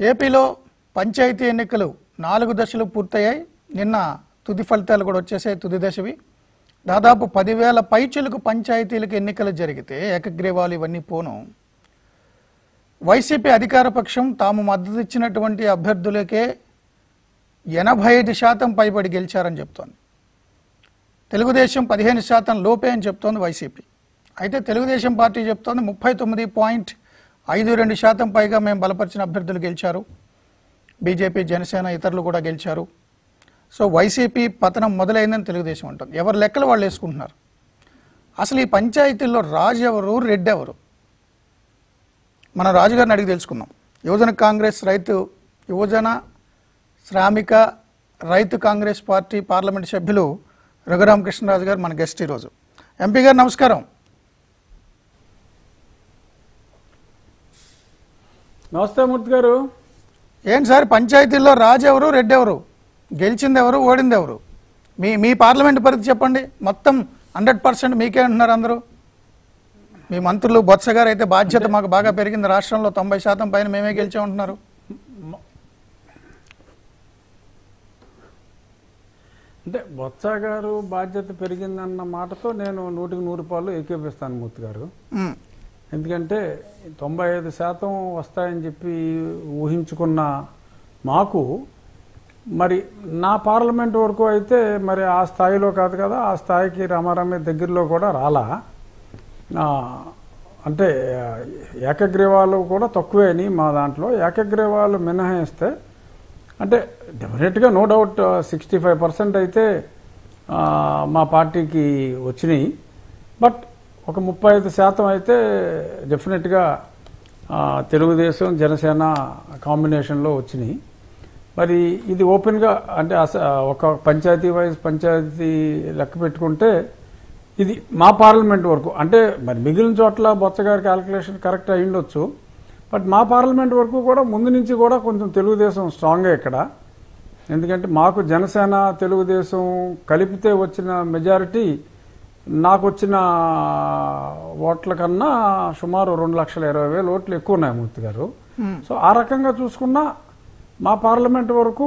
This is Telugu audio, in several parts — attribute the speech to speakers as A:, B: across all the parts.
A: ఏపీలో పంచాయతీ ఎన్నికలు నాలుగు దశలు పూర్తయ్యాయి నిన్న తుది ఫలితాలు కూడా వచ్చేసాయి తుది దశవి దాదాపు పదివేల పైచులకు పంచాయతీలకు ఎన్నికలు జరిగితే ఏకగ్రీవాలు ఇవన్నీ పోను వైసీపీ అధికార పక్షం తాము మద్దతు ఇచ్చినటువంటి అభ్యర్థులకే ఎనభై ఐదు శాతం పైబడి గెలిచారని చెప్తోంది తెలుగుదేశం పదిహేను శాతం లోపే అని చెప్తోంది వైసీపీ అయితే తెలుగుదేశం పార్టీ చెప్తోంది ముప్పై తొమ్మిది పాయింట్ ఐదు రెండు శాతం పైగా మేము బలపరిచిన అభ్యర్థులు గెలిచారు బీజేపీ జనసేన ఇతరులు కూడా గెలిచారు సో వైసీపీ పతనం మొదలైందని తెలుగుదేశం అంటుంది ఎవరి లెక్కలు వాళ్ళు వేసుకుంటున్నారు అసలు ఈ పంచాయతీల్లో రాజు ఎవరు రెడ్డి ఎవరు మన రాజుగారిని అడిగి తెలుసుకుందాం యువజన కాంగ్రెస్ రైతు యువజన శ్రామిక రైతు కాంగ్రెస్ పార్టీ పార్లమెంట్ సభ్యులు రఘురామకృష్ణరాజు గారు మన గెస్ట్ ఈరోజు ఎంపీ గారు నమస్కారం
B: నమస్తే మూర్తి గారు
A: ఏంటి సార్ పంచాయతీల్లో రాజు ఎవరు రెడ్డి ఎవరు గెలిచింది ఎవరు ఓడింది ఎవరు మీ మీ పార్లమెంట్ పరిధి చెప్పండి మొత్తం హండ్రెడ్ పర్సెంట్ మీకే అంటున్నారు అందరూ మీ మంత్రులు బొత్స గారు అయితే బాధ్యత మాకు బాగా పెరిగింది రాష్ట్రంలో తొంభై శాతం పైన మేమే గెలిచామంటున్నారు
B: అంటే బొత్స గారు బాధ్యత పెరిగిందన్న మాటతో నేను నూటికి నూరు రూపాయలు ఏకీపిస్తాను మూర్తి గారు
A: ఉమ్,
B: ఎందుకంటే తొంభై ఐదు శాతం వస్తాయని చెప్పి ఊహించుకున్న మాకు మరి నా పార్లమెంట్ వరకు అయితే మరి ఆ స్థాయిలో కాదు కదా ఆ స్థాయికి రామారామే దగ్గరలో కూడా రాలా ఆ, అంటే ఆ, ఏకగ్రీవాలు కూడా తక్కువేని మా దాంట్లో ఏకగ్రీవాలు మినహాయిస్తే అంటే డెఫినెట్గా no doubt sixty five percent అయితే ఆ, మా పార్టీకి వచ్చినాయి బట్ ఒక ముప్పై ఐదు శాతం అయితే డెఫినెట్గా ఆ, తెలుగుదేశం జనసేన కాంబినేషన్లో వచ్చినాయి మరి ఇది ఓపెన్గా అంటే అస- ఒక పంచాయతీ వైజ్ పంచాయతీ లెక్క పెట్టుకుంటే ఇది మా పార్లమెంట్ వరకు అంటే మరి మిగిలిన చోట్ల బొత్స గారి క్యాలిక్యులేషన్ కరెక్ట్ అయి ఉండొచ్చు బట్ మా పార్లమెంట్ వరకు కూడా ముందు నుంచి కూడా కొంచెం తెలుగుదేశం స్ట్రాంగే ఇక్కడ ఎందుకంటే మాకు జనసేన తెలుగుదేశం కలిపితే వచ్చిన మెజారిటీ నాకు వచ్చిన ఓట్ల కన్నా సుమారు రెండు లక్షల ఇరవై వేల ఓట్లు ఎక్కువ ఉన్నాయి మూర్తి గారు సో ఆ రకంగా చూసుకున్నా మా పార్లమెంట్ వరకు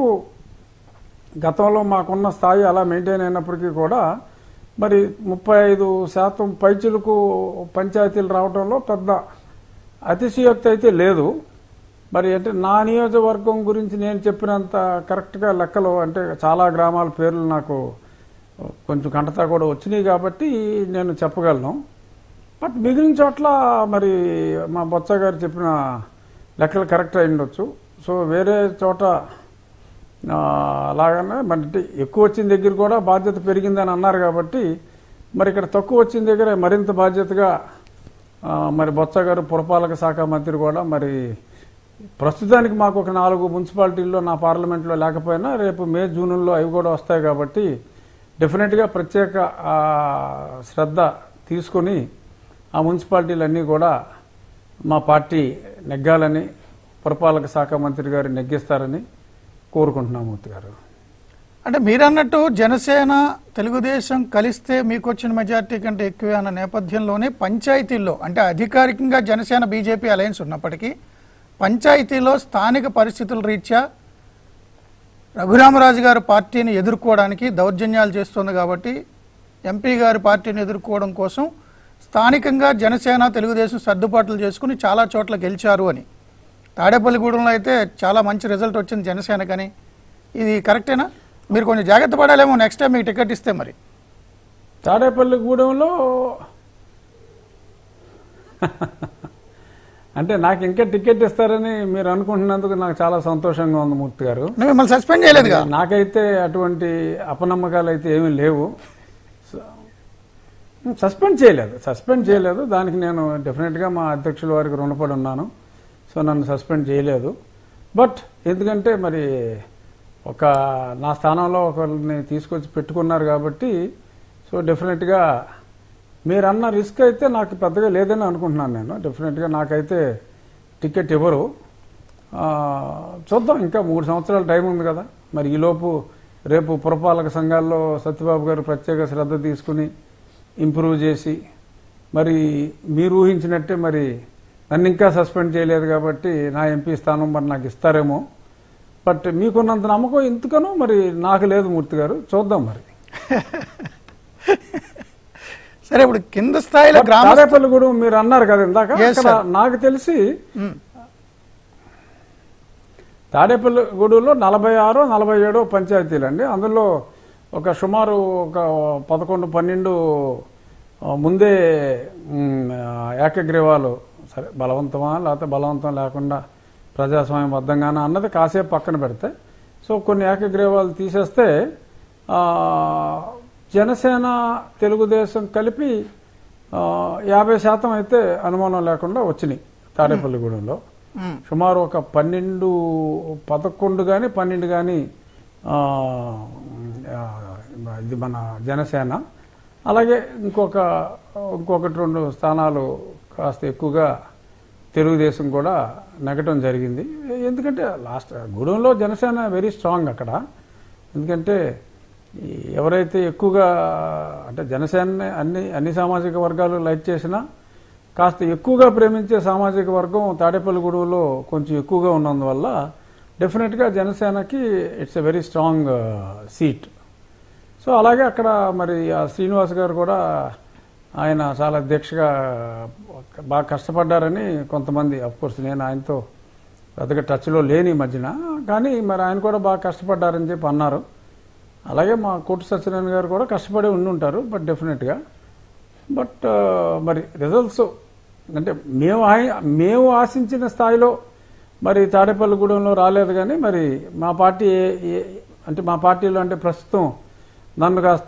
B: గతంలో మాకున్న స్థాయి అలా మెయింటైన్ అయినప్పటికీ కూడా మరి ముప్పై ఐదు శాతం పైచులకు పంచాయతీలు రావడంలో పెద్ద అతిశయోక్తి అయితే లేదు మరి అంటే నా నియోజకవర్గం గురించి నేను చెప్పినంత కరెక్ట్గా లెక్కలు అంటే చాలా గ్రామాల పేర్లు నాకు కొంచెం కంటతా కూడా వచ్చినాయి కాబట్టి నేను చెప్పగలను బట్ మిగిలిన చోట్ల మరి మా బొత్స గారు చెప్పిన లెక్కలు కరెక్ట్ అయి ఉండొచ్చు సో వేరే చోట ఆ, అలాగనే మరి అంటే ఎక్కువ వచ్చిన దగ్గర కూడా బాధ్యత పెరిగిందని అన్నారు కాబట్టి మరి ఇక్కడ తక్కువ వచ్చిన దగ్గర మరింత బాధ్యతగా ఆ, మరి బొత్స గారు పురపాలక శాఖ మంత్రి కూడా మరి ప్రస్తుతానికి మాకు ఒక నాలుగు మున్సిపాలిటీల్లో నా పార్లమెంట్లో లేకపోయినా రేపు మే జూన్లో అవి కూడా వస్తాయి కాబట్టి డెఫినెట్గా ప్రత్యేక ఆ, శ్రద్ధ తీసుకొని ఆ మున్సిపాలిటీలన్నీ కూడా మా పార్టీ నెగ్గాలని పురపాలక శాఖ మంత్రి గారు నెగ్గిస్తారని కోరుకుంటున్నాం మూర్తి గారు
A: అంటే మీరన్నట్టు జనసేన తెలుగుదేశం కలిస్తే మీకు వచ్చిన మెజార్టీ కంటే ఎక్కువే అన్న నేపథ్యంలోనే పంచాయతీల్లో అంటే అధికారికంగా జనసేన బీజేపీ అలయన్స్ ఉన్నప్పటికీ పంచాయతీలో స్థానిక పరిస్థితుల రీత్యా రఘురామరాజు గారి పార్టీని ఎదుర్కోవడానికి దౌర్జన్యాలు చేస్తుంది కాబట్టి ఎంపీ గారి పార్టీని ఎదుర్కోవడం కోసం స్థానికంగా జనసేన తెలుగుదేశం సర్దుబాట్లు చేసుకుని చాలా చోట్ల గెలిచారు అని తాడేపల్లిగూడెంలో అయితే చాలా మంచి రిజల్ట్ వచ్చింది జనసేనకని ఇది కరెక్టేనా మీరు కొంచెం జాగ్రత్త పడాలేమో నెక్స్ట్ టైం మీకు టికెట్ ఇస్తే మరి
B: తాడేపల్లిగూడెంలో అంటే నాకు ఇంకా టికెట్ ఇస్తారని మీరు అనుకుంటున్నందుకు నాకు చాలా సంతోషంగా ఉంది మూర్తి గారు
A: నువ్వు మిమ్మల్ని సస్పెండ్ చేయలేదుగా
B: నాకైతే అటువంటి అపనమ్మకాలు అయితే ఏమీ లేవు సస్పెండ్ చేయలేదు సస్పెండ్ చేయలేదు దానికి నేను డెఫినెట్గా మా అధ్యక్షుల వారికి రుణపడి ఉన్నాను సో నన్ను సస్పెండ్ చేయలేదు బట్ ఎందుకంటే మరి ఒక నా స్థానంలో ఒకరిని తీసుకొచ్చి పెట్టుకున్నారు కాబట్టి సో డెఫినెట్గా మీరన్న రిస్క్ అయితే నాకు పెద్దగా లేదని అనుకుంటున్నాను నేను డెఫినెట్గా నాకైతే టికెట్ ఇవ్వరు ఆ, చూద్దాం ఇంకా మూడు సంవత్సరాల టైం ఉంది కదా మరి ఈలోపు రేపు పురపాలక సంఘాల్లో సత్యబాబు గారు ప్రత్యేక శ్రద్ధ తీసుకుని ఇంప్రూవ్ చేసి మరి మీరు ఊహించినట్టే మరి నన్ను ఇంకా సస్పెండ్ చేయలేదు కాబట్టి నా ఎంపీ స్థానం మరి నాకు ఇస్తారేమో బట్ మీకున్నంత నమ్మకం ఎందుకనో మరి నాకు లేదు మూర్తి గారు చూద్దాం మరి
A: సరే ఇప్పుడు కింద స్థాయిలో గ్రామ
B: తాడేపల్లి కూడా మీరు అన్నారు కదా ఇందాక
A: Yes,
B: అక్కడ
A: sir.
B: నాకు తెలిసి
A: ఉమ్,
B: తాడేపల్లి గూడూరులో నలభై ఆరు నలభై ఏడో పంచాయతీలు అండి అందులో ఒక సుమారు ఒక పదకొండు పన్నెండు ఆ, ముందే మ్, ఆ, ఏకగ్రీవాలు సరే బలవంతమా లేకపోతే బలవంతం లేకుండా ప్రజాస్వామ్యబద్ధంగానా అన్నది కాసేపు పక్కన పెడితే సో కొన్ని ఏకగ్రీవాలు తీసేస్తే ఆ, జనసేన తెలుగుదేశం కలిపి ఆ, యాభై శాతం అయితే అనుమానం లేకుండా వచ్చినాయి తాడేపల్లిగూడెంలో
A: ఉమ్,
B: సుమారు ఒక పన్నెండు పదకొండు కానీ పన్నెండు కానీ ఇది మన జనసేన అలాగే ఇంకొక ఇంకొకటి రెండు స్థానాలు కాస్త ఎక్కువగా తెలుగుదేశం కూడా నెగటం జరిగింది ఎందుకంటే లాస్ట్ గూడెంలో జనసేన వెరీ స్ట్రాంగ్ అక్కడ ఎందుకంటే ఈ ఎవరైతే ఎక్కువగా అంటే జనసేన అన్ని అన్ని సామాజిక వర్గాలు లైక్ చేసినా కాస్త ఎక్కువగా ప్రేమించే సామాజిక వర్గం తాడేపల్లిగూడెంలో కొంచెం ఎక్కువగా ఉన్నందువల్ల డెఫినెట్గా జనసేనకి it's a very strong seat so అలాగే అక్కడ మరి ఆ శ్రీనివాస్ గారు కూడా ఆయన చాలా దీక్షగా బాగా కష్టపడ్డారని కొంతమంది కోర్స్ నేను ఆయనతో పెద్దగా టచ్లో లేని ఈ మధ్యన కానీ మరి ఆయన కూడా బాగా కష్టపడ్డారని చెప్పి అన్నారు అలాగే మా కోటి సత్యనారాయణ గారు కూడా కష్టపడి ఉండి ఉంటారు బట్ డెఫినెట్గా బట్ ఆ, మరి రిజల్ట్స్ అంటే మేము ఆయ- మేము ఆశించిన స్థాయిలో మరి తాడేపల్లిగూడెంలో రాలేదు కానీ మరి మా పార్టీ ఏ- ఏ- అంటే మా పార్టీలో అంటే ప్రస్తుతం నన్ను కాస్త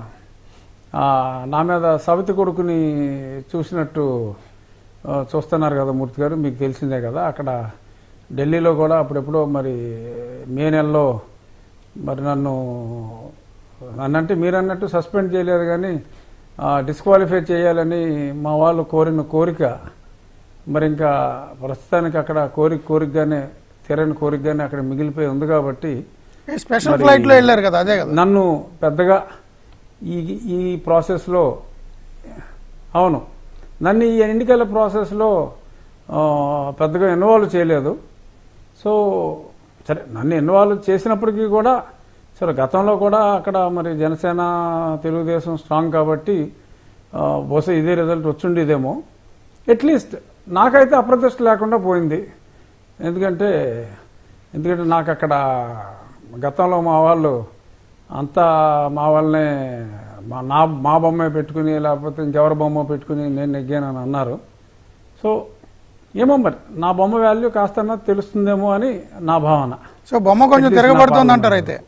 B: ఆ, నా మీద సవితి కొడుకుని చూసినట్టు ఆ, చూస్తున్నారు కదా మూర్తి గారు మీకు తెలిసిందే కదా అక్కడ ఢిల్లీలో కూడా అప్పుడెప్పుడో మరి మే నెలలో మరి నన్ను నన్నంటే మీరన్నట్టు సస్పెండ్ చేయలేదు కానీ డిస్క్వాలిఫై చేయాలని మా వాళ్ళు కోరిన కోరిక మరి ఇంకా ప్రస్తుతానికి అక్కడ కోరిక కోరికగానే తీరని కోరికగానే అక్కడ మిగిలిపోయి ఉంది కాబట్టి
A: ఈ స్పెషల్
B: మరి-
A: ఫ్లైట్ లో వెళ్ళారు కదా అదే కదా
B: నన్ను పెద్దగా ఈ ఈ ప్రాసెస్లో అవును నన్ను ఈ ఎన్నికల ప్రాసెస్లో ఆ, పెద్దగా ఇన్వాల్వ్ చేయలేదు సో సరే నన్ను ఇన్వాల్వ్ చేసినప్పటికీ కూడా సరే గతంలో కూడా అక్కడ మరి జనసేన తెలుగుదేశం స్ట్రాంగ్ కాబట్టి ఆ, బహుశా ఇదే రిజల్ట్ వచ్చుండేదేమో అట్లీస్ట్ నాకైతే అప్రతిష్ట లేకుండా పోయింది ఎందుకంటే ఎందుకంటే నాకు అక్కడ గతంలో మా వాళ్ళు అంతా మా వాళ్ళనే మా నా మా బొమ్మే పెట్టుకుని లేకపోతే ఇంకెవరి బొమ్మ పెట్టుకుని నేను నెగ్గానని అన్నారు సో ఏమో మరి నా బొమ్మ వాల్యూ కాస్త తెలుస్తుందేమో అని నా భావన
A: సో బొమ్మ కొంచెం
B: At least
A: తిరగబడుతుంది
B: నా
A: అంటారు
B: పాలన.
A: అయితే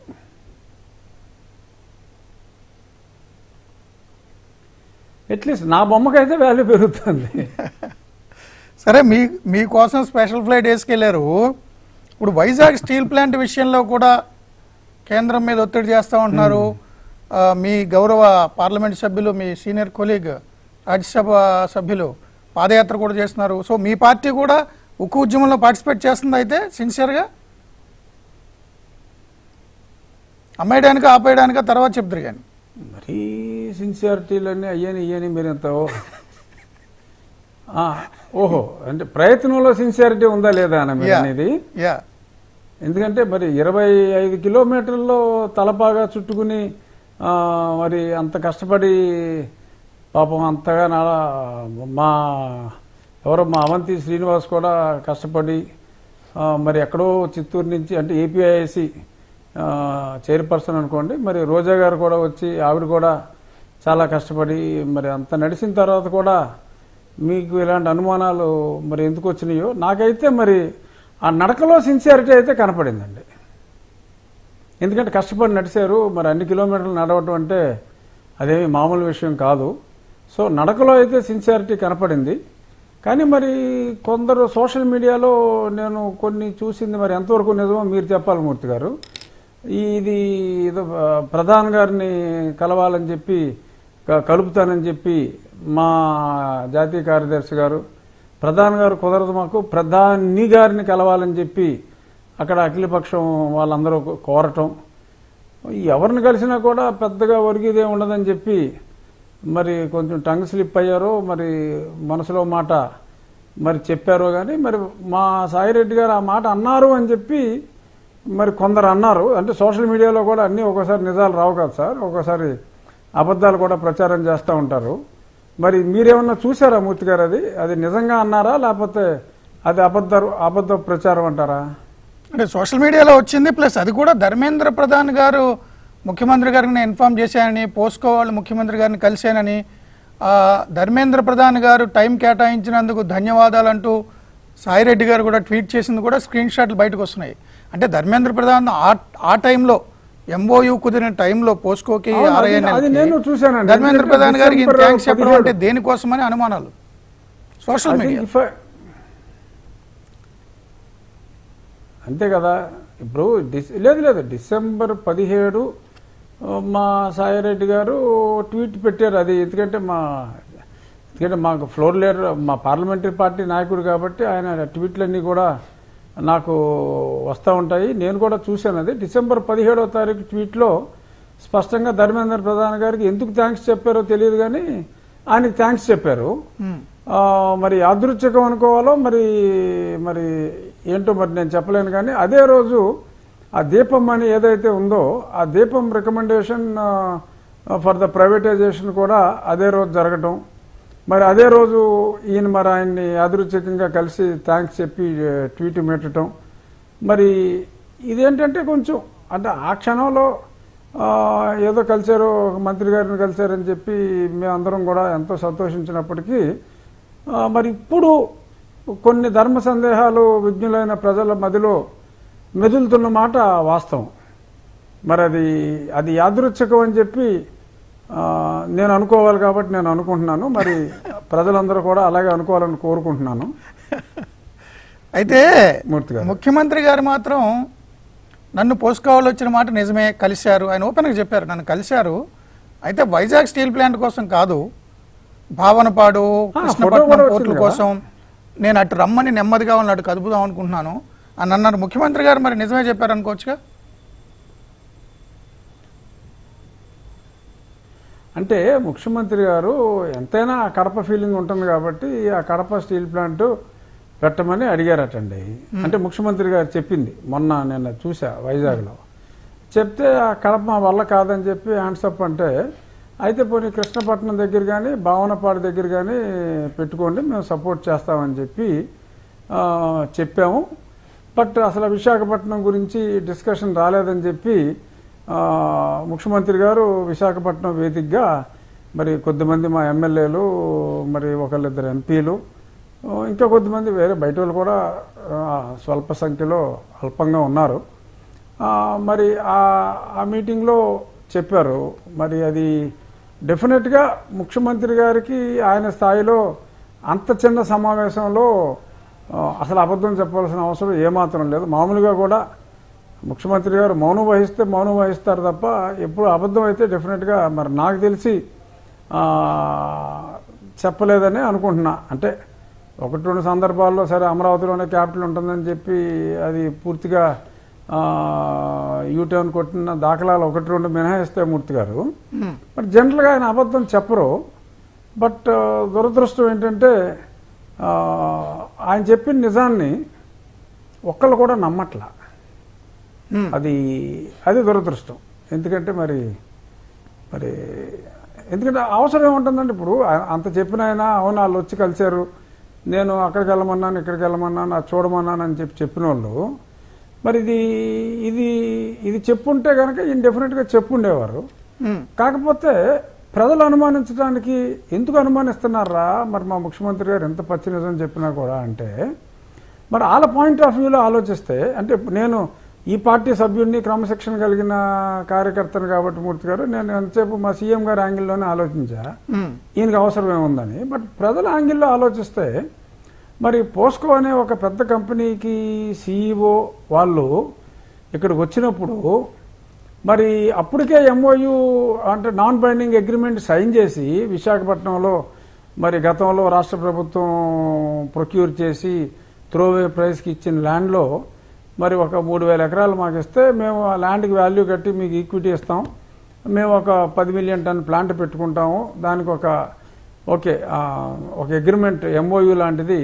B: అట్లీస్ట్ నా బొమ్మకైతే వాల్యూ పెరుగుతుంది
A: సరే మీ మీకోసం స్పెషల్ ఫ్లైట్ వేసుకెళ్లారు ఇప్పుడు వైజాగ్ స్టీల్ ప్లాంట్ విషయంలో కూడా కేంద్రం మీద ఒత్తిడి చేస్తా ఉంటున్నారు ఆ, మీ గౌరవ పార్లమెంట్ సభ్యులు మీ సీనియర్ కొలీగ్ రాజ్యసభ సభ్యులు పాదయాత్ర కూడా చేస్తున్నారు సో మీ పార్టీ కూడా ఉక్కు ఉద్యమంలో పార్టిసిపేట్ చేస్తుంది అయితే సిన్సియర్గా అమ్మేయడానికి ఆపేయడానికి తర్వాత చెప్తారు కానీ
B: మరీ సిన్సియారిటీలన్నీ అయ్యని ఇయ్యని మీరు ఎంత ఆ, ఓహో అంటే ప్రయత్నంలో సిన్సియారిటీ ఉందా లేదా అని మీరు
A: Yeah.
B: అనేది
A: యా
B: ఎందుకంటే మరి ఇరవై ఐదు కిలోమీటర్లలో తలపాగా చుట్టుకుని ఆ, మరి అంత కష్టపడి పాపం అంతగా నా మా ఎవరో మా అవంతి శ్రీనివాస్ కూడా కష్టపడి ఆ, మరి ఎక్కడో చిత్తూరు నుంచి అంటే ఏపీఐసి చైర్పర్సన్ అనుకోండి మరి రోజా గారు కూడా వచ్చి ఆవిడ కూడా చాలా కష్టపడి మరి అంత నడిచిన తర్వాత కూడా మీకు ఇలాంటి అనుమానాలు మరి ఎందుకు వచ్చినాయో నాకైతే మరి ఆ నడకలో సిన్సియారిటీ అయితే కనపడిందండి ఎందుకంటే కష్టపడి నడిచారు మరి అన్ని కిలోమీటర్లు నడవటం అంటే అదేమి మామూలు విషయం కాదు సో నడకలో అయితే సిన్సియారిటీ కనపడింది కానీ మరి కొందరు సోషల్ మీడియాలో నేను కొన్ని చూసింది మరి ఎంతవరకు నిజమో మీరు చెప్పాలి మూర్తి గారు ఇది ఏదో ఆ, ప్రధాన్ గారిని కలవాలని చెప్పి క- కలుపుతానని చెప్పి మా జాతీయ కార్యదర్శి గారు ప్రధాన్ గారు కుదరదు మాకు ప్రధాని గారిని కలవాలని చెప్పి అక్కడ అఖిలపక్షం వాళ్ళందరూ కో- కోరటం ఎవరిని కలిసినా కూడా పెద్దగా ఒరిగిదే ఉండదని చెప్పి మరి కొంచెం టంగ్ స్లిప్ అయ్యారో మరి మనసులో మాట మరి చెప్పారో కానీ మరి మా సాయిరెడ్డి గారు ఆ మాట అన్నారు అని చెప్పి మరి కొందరు అన్నారు అంటే సోషల్ మీడియాలో కూడా అన్నీ ఒక్కోసారి నిజాలు రావు కదా సార్ ఒక్కోసారి అబద్ధాలు కూడా ప్రచారం చేస్తూ ఉంటారు మరి మీరేమన్నా చూసారా మూర్తి గారు అది అది నిజంగా అన్నారా లేకపోతే అది అబద్ధ అబద్ధ ప్రచారం అంటారా
A: అంటే సోషల్ మీడియాలో వచ్చింది ప్లస్ అది కూడా ధర్మేంద్ర ప్రధాన్ గారు ముఖ్యమంత్రి గారికి నేను ఇన్ఫామ్ చేశానని పోస్కో వాళ్ళు ముఖ్యమంత్రి గారిని కలిశానని ఆ, ధర్మేంద్ర ప్రధాన్ గారు టైం కేటాయించినందుకు ధన్యవాదాలు అంటూ సాయిరెడ్డి గారు కూడా ట్వీట్ చేసింది కూడా స్క్రీన్ షాట్లు బయటకు వస్తున్నాయి అంటే ధర్మేంద్ర ప్రధాన్ ఆ ఆ టైంలో ఎంఓయు కుదిరిన టైంలో పోస్కోకి
B: అవును, అది-
A: RINL కి
B: అది నేను చూశానండి.
A: ధర్మేంద్ర
B: ఎందుకంటే
A: ప్రధాన్ గారికి
B: డిసెంబర్
A: థ్యాంక్స్ చెప్పడం అంటే
B: పదిహేడు.
A: దేనికోసమని అనుమానాలు social
B: I think
A: media
B: if I- అంతే కదా ఇప్పుడు డిస్ లేదు లేదు డిసెంబర్ పదిహేడు ఆ, మా సాయిరెడ్డి గారు ట్వీట్ పెట్టారు అది ఎందుకంటే మా ఎందుకంటే మాకు ఫ్లోర్ లీడర్ మా పార్లమెంటరీ పార్టీ నాయకుడు కాబట్టి ఆయన ట్వీట్లన్నీ కూడా నాకు వస్తూ ఉంటాయి నేను కూడా చూశాను అది డిసెంబర్ పదిహేడవ తారీఖు ట్వీట్లో స్పష్టంగా ధర్మేంద్ర ప్రధాన్ గారికి ఎందుకు థ్యాంక్స్ చెప్పారో తెలియదు కానీ ఆయనకి థ్యాంక్స్ చెప్పారు ఆ, మరి యాదృచ్ఛికం అనుకోవాలో మరి మరి ఏంటో మరి నేను చెప్పలేను కానీ అదే రోజు ఆ దీపం అని ఏదైతే ఉందో ఆ దీపం రికమెండేషన్ ఫర్ ద ప్రైవేటైజేషన్ కూడా అదే రోజు జరగటం మరి అదే రోజు ఈయన మరి ఆయన్ని యాదృచ్ఛికంగా కలిసి థ్యాంక్స్ చెప్పి ఆ, ట్వీట్ పెట్టడం మరి ఇదేంటంటే కొంచెం అంటే ఆ క్షణంలో ఆ, ఏదో కలిశారు ఒక మంత్రి గారిని కలిశారని చెప్పి మేమందరం కూడా ఎంతో సంతోషించినప్పటికీ ఆ, మరి ఇప్పుడు కొన్ని ధర్మ సందేహాలు విజ్ఞులైన ప్రజల మదిలో మెదులుతున్న మాట వాస్తవం మరి అది అది యాదృచ్ఛికం అని చెప్పి ఆ, నేను అనుకోవాలి కాబట్టి నేను అనుకుంటున్నాను మరి ప్రజలందరూ కూడా అలాగే అనుకోవాలని కోరుకుంటున్నాను
A: అయితే
B: మూర్తి గారు
A: ముఖ్యమంత్రి గారు మాత్రం నన్ను పోసుకోవాలి వచ్చిన మాట నిజమే కలిశారు ఆయన ఓపెన్గా చెప్పారు నన్ను కలిశారు అయితే వైజాగ్ స్టీల్ ప్లాంట్ కోసం కాదు భావనపాడు
B: ఆ, ఫోటో
A: కృష్ణపట్నం
B: కూడా
A: పోర్టుల
B: వచ్చింది
A: కోసం నేను అటు రమ్మని నెమ్మదిగా వాళ్ళని అటు కదుపుదాం అనుకుంటున్నాను అని అన్నారు ముఖ్యమంత్రి గారు మరి నిజమే చెప్పారు అనుకోవచ్చుగా
B: అంటే ముఖ్యమంత్రి గారు ఎంతైనా ఆ కడప ఫీలింగ్ ఉంటుంది కాబట్టి ఆ కడప స్టీల్ ప్లాంట్ పెట్టమని అడిగారటండి అంటే ముఖ్యమంత్రి గారు చెప్పింది మొన్న నేను చూసా వైజాగ్లో చెప్తే ఆ కడప మా వల్ల కాదని చెప్పి హ్యాండ్సప్ అంటే అయితే పోనీ కృష్ణపట్నం దగ్గర కానీ భావనపాడు దగ్గర కానీ పెట్టుకోండి మేము సపోర్ట్ చేస్తామని చెప్పి ఆ, చెప్పాము బట్ అసలు విశాఖపట్నం గురించి డిస్కషన్ రాలేదని చెప్పి ఆ, ముఖ్యమంత్రి గారు విశాఖపట్నం వేదికగా మరి కొద్దిమంది మా ఎమ్మెల్యేలు మరి ఒకళ్ళిద్దరు ఎంపీలు ఆ, ఇంకా కొద్దిమంది వేరే బయట వాళ్ళు కూడా ఆ, స్వల్ప సంఖ్యలో అల్పంగా ఉన్నారు ఆ, మరి ఆ ఆ మీటింగ్లో చెప్పారు మరి అది డెఫినెట్గా ముఖ్యమంత్రి గారికి ఆయన స్థాయిలో అంత చిన్న సమావేశంలో ఆ, అసలు అబద్ధం చెప్పాల్సిన అవసరం ఏమాత్రం లేదు మామూలుగా కూడా ముఖ్యమంత్రి గారు మౌనం వహిస్తే మౌనం వహిస్తారు తప్ప ఎప్పుడు అబద్ధం అయితే డెఫినెట్గా మరి నాకు తెలిసి ఆ, చెప్పలేదని అనుకుంటున్నా అంటే ఒకటి రెండు సందర్భాల్లో సరే అమరావతిలోనే క్యాపిటల్ ఉంటుందని చెప్పి అది పూర్తిగా ఆ, యూటర్న్ కొట్టిన దాఖలాలు ఒకటి రెండు మినహాయిస్తే మూర్తి గారు బట్ జనరల్గా ఆయన అబద్ధం చెప్పరు బట్ ఆ, దురదృష్టం ఏంటంటే ఆ, ఆయన చెప్పిన నిజాన్ని ఒక్కళ్ళు కూడా నమ్మట్లా
A: హ్మ్.
B: అది అది దురదృష్టం ఎందుకంటే మరి మరి ఎందుకంటే అవసరం ఏముంటుందండి ఇప్పుడు ఆ- అంత చెప్పిన ఆయన అవును వాళ్ళు వచ్చి కలిశారు నేను అక్కడికి వెళ్ళమన్నాను ఇక్కడికి వెళ్ళమన్నాను అది చూడమన్నాను అని చెప్పి చెప్పిన వాళ్ళు మరి ఇది ఇది ఇది చెప్పుంటే కనుక ఈయన డెఫినెట్గా చెప్పుండేవారు
A: హ్మ్.
B: కాకపోతే ప్రజలు అనుమానించడానికి ఎందుకు అనుమానిస్తున్నారా మరి మా ముఖ్యమంత్రి గారు ఎంత పచ్చి నిజం చెప్పినా కూడా అంటే మరి వాళ్ళ పాయింట్ ఆఫ్ వ్యూలో ఆలోచిస్తే అంటే ఇప్పుడు నేను ఈ పార్టీ సభ్యుడిని క్రమశిక్షణ కలిగిన కార్యకర్తను కాబట్టి మూర్తి గారు నేను ఎంతసేపు మా సీఎం గారి యాంగిల్లోనే ఆలోచించా
A: హ్మ్.
B: ఈయనకి అవసరం ఏముందని బట్ ప్రజల యాంగిల్లో ఆలోచిస్తే మరి పోస్కో అనే ఒక పెద్ద కంపెనీకి సీఈఓ వాళ్ళు ఇక్కడికి వచ్చినప్పుడు మరి అప్పటికే ఎంఓయు అంటే నాన్ బైండింగ్ అగ్రిమెంట్ సైన్ చేసి విశాఖపట్నంలో మరి గతంలో రాష్ట్ర ప్రభుత్వం ప్రొక్యూర్ చేసి త్రోవే ప్రైస్కి ఇచ్చిన ల్యాండ్లో మరి ఒక మూడు వేల ఎకరాలు మాకు ఇస్తే మేము ఆ ల్యాండ్కి వాల్యూ కట్టి మీకు ఈక్విటీ ఇస్తాం మేము ఒక పది మిలియన్ టన్ ప్లాంట్ పెట్టుకుంటాము దానికి ఒక ఓకే ఆ, ఒక అగ్రిమెంట్ ఎంఓయు లాంటిది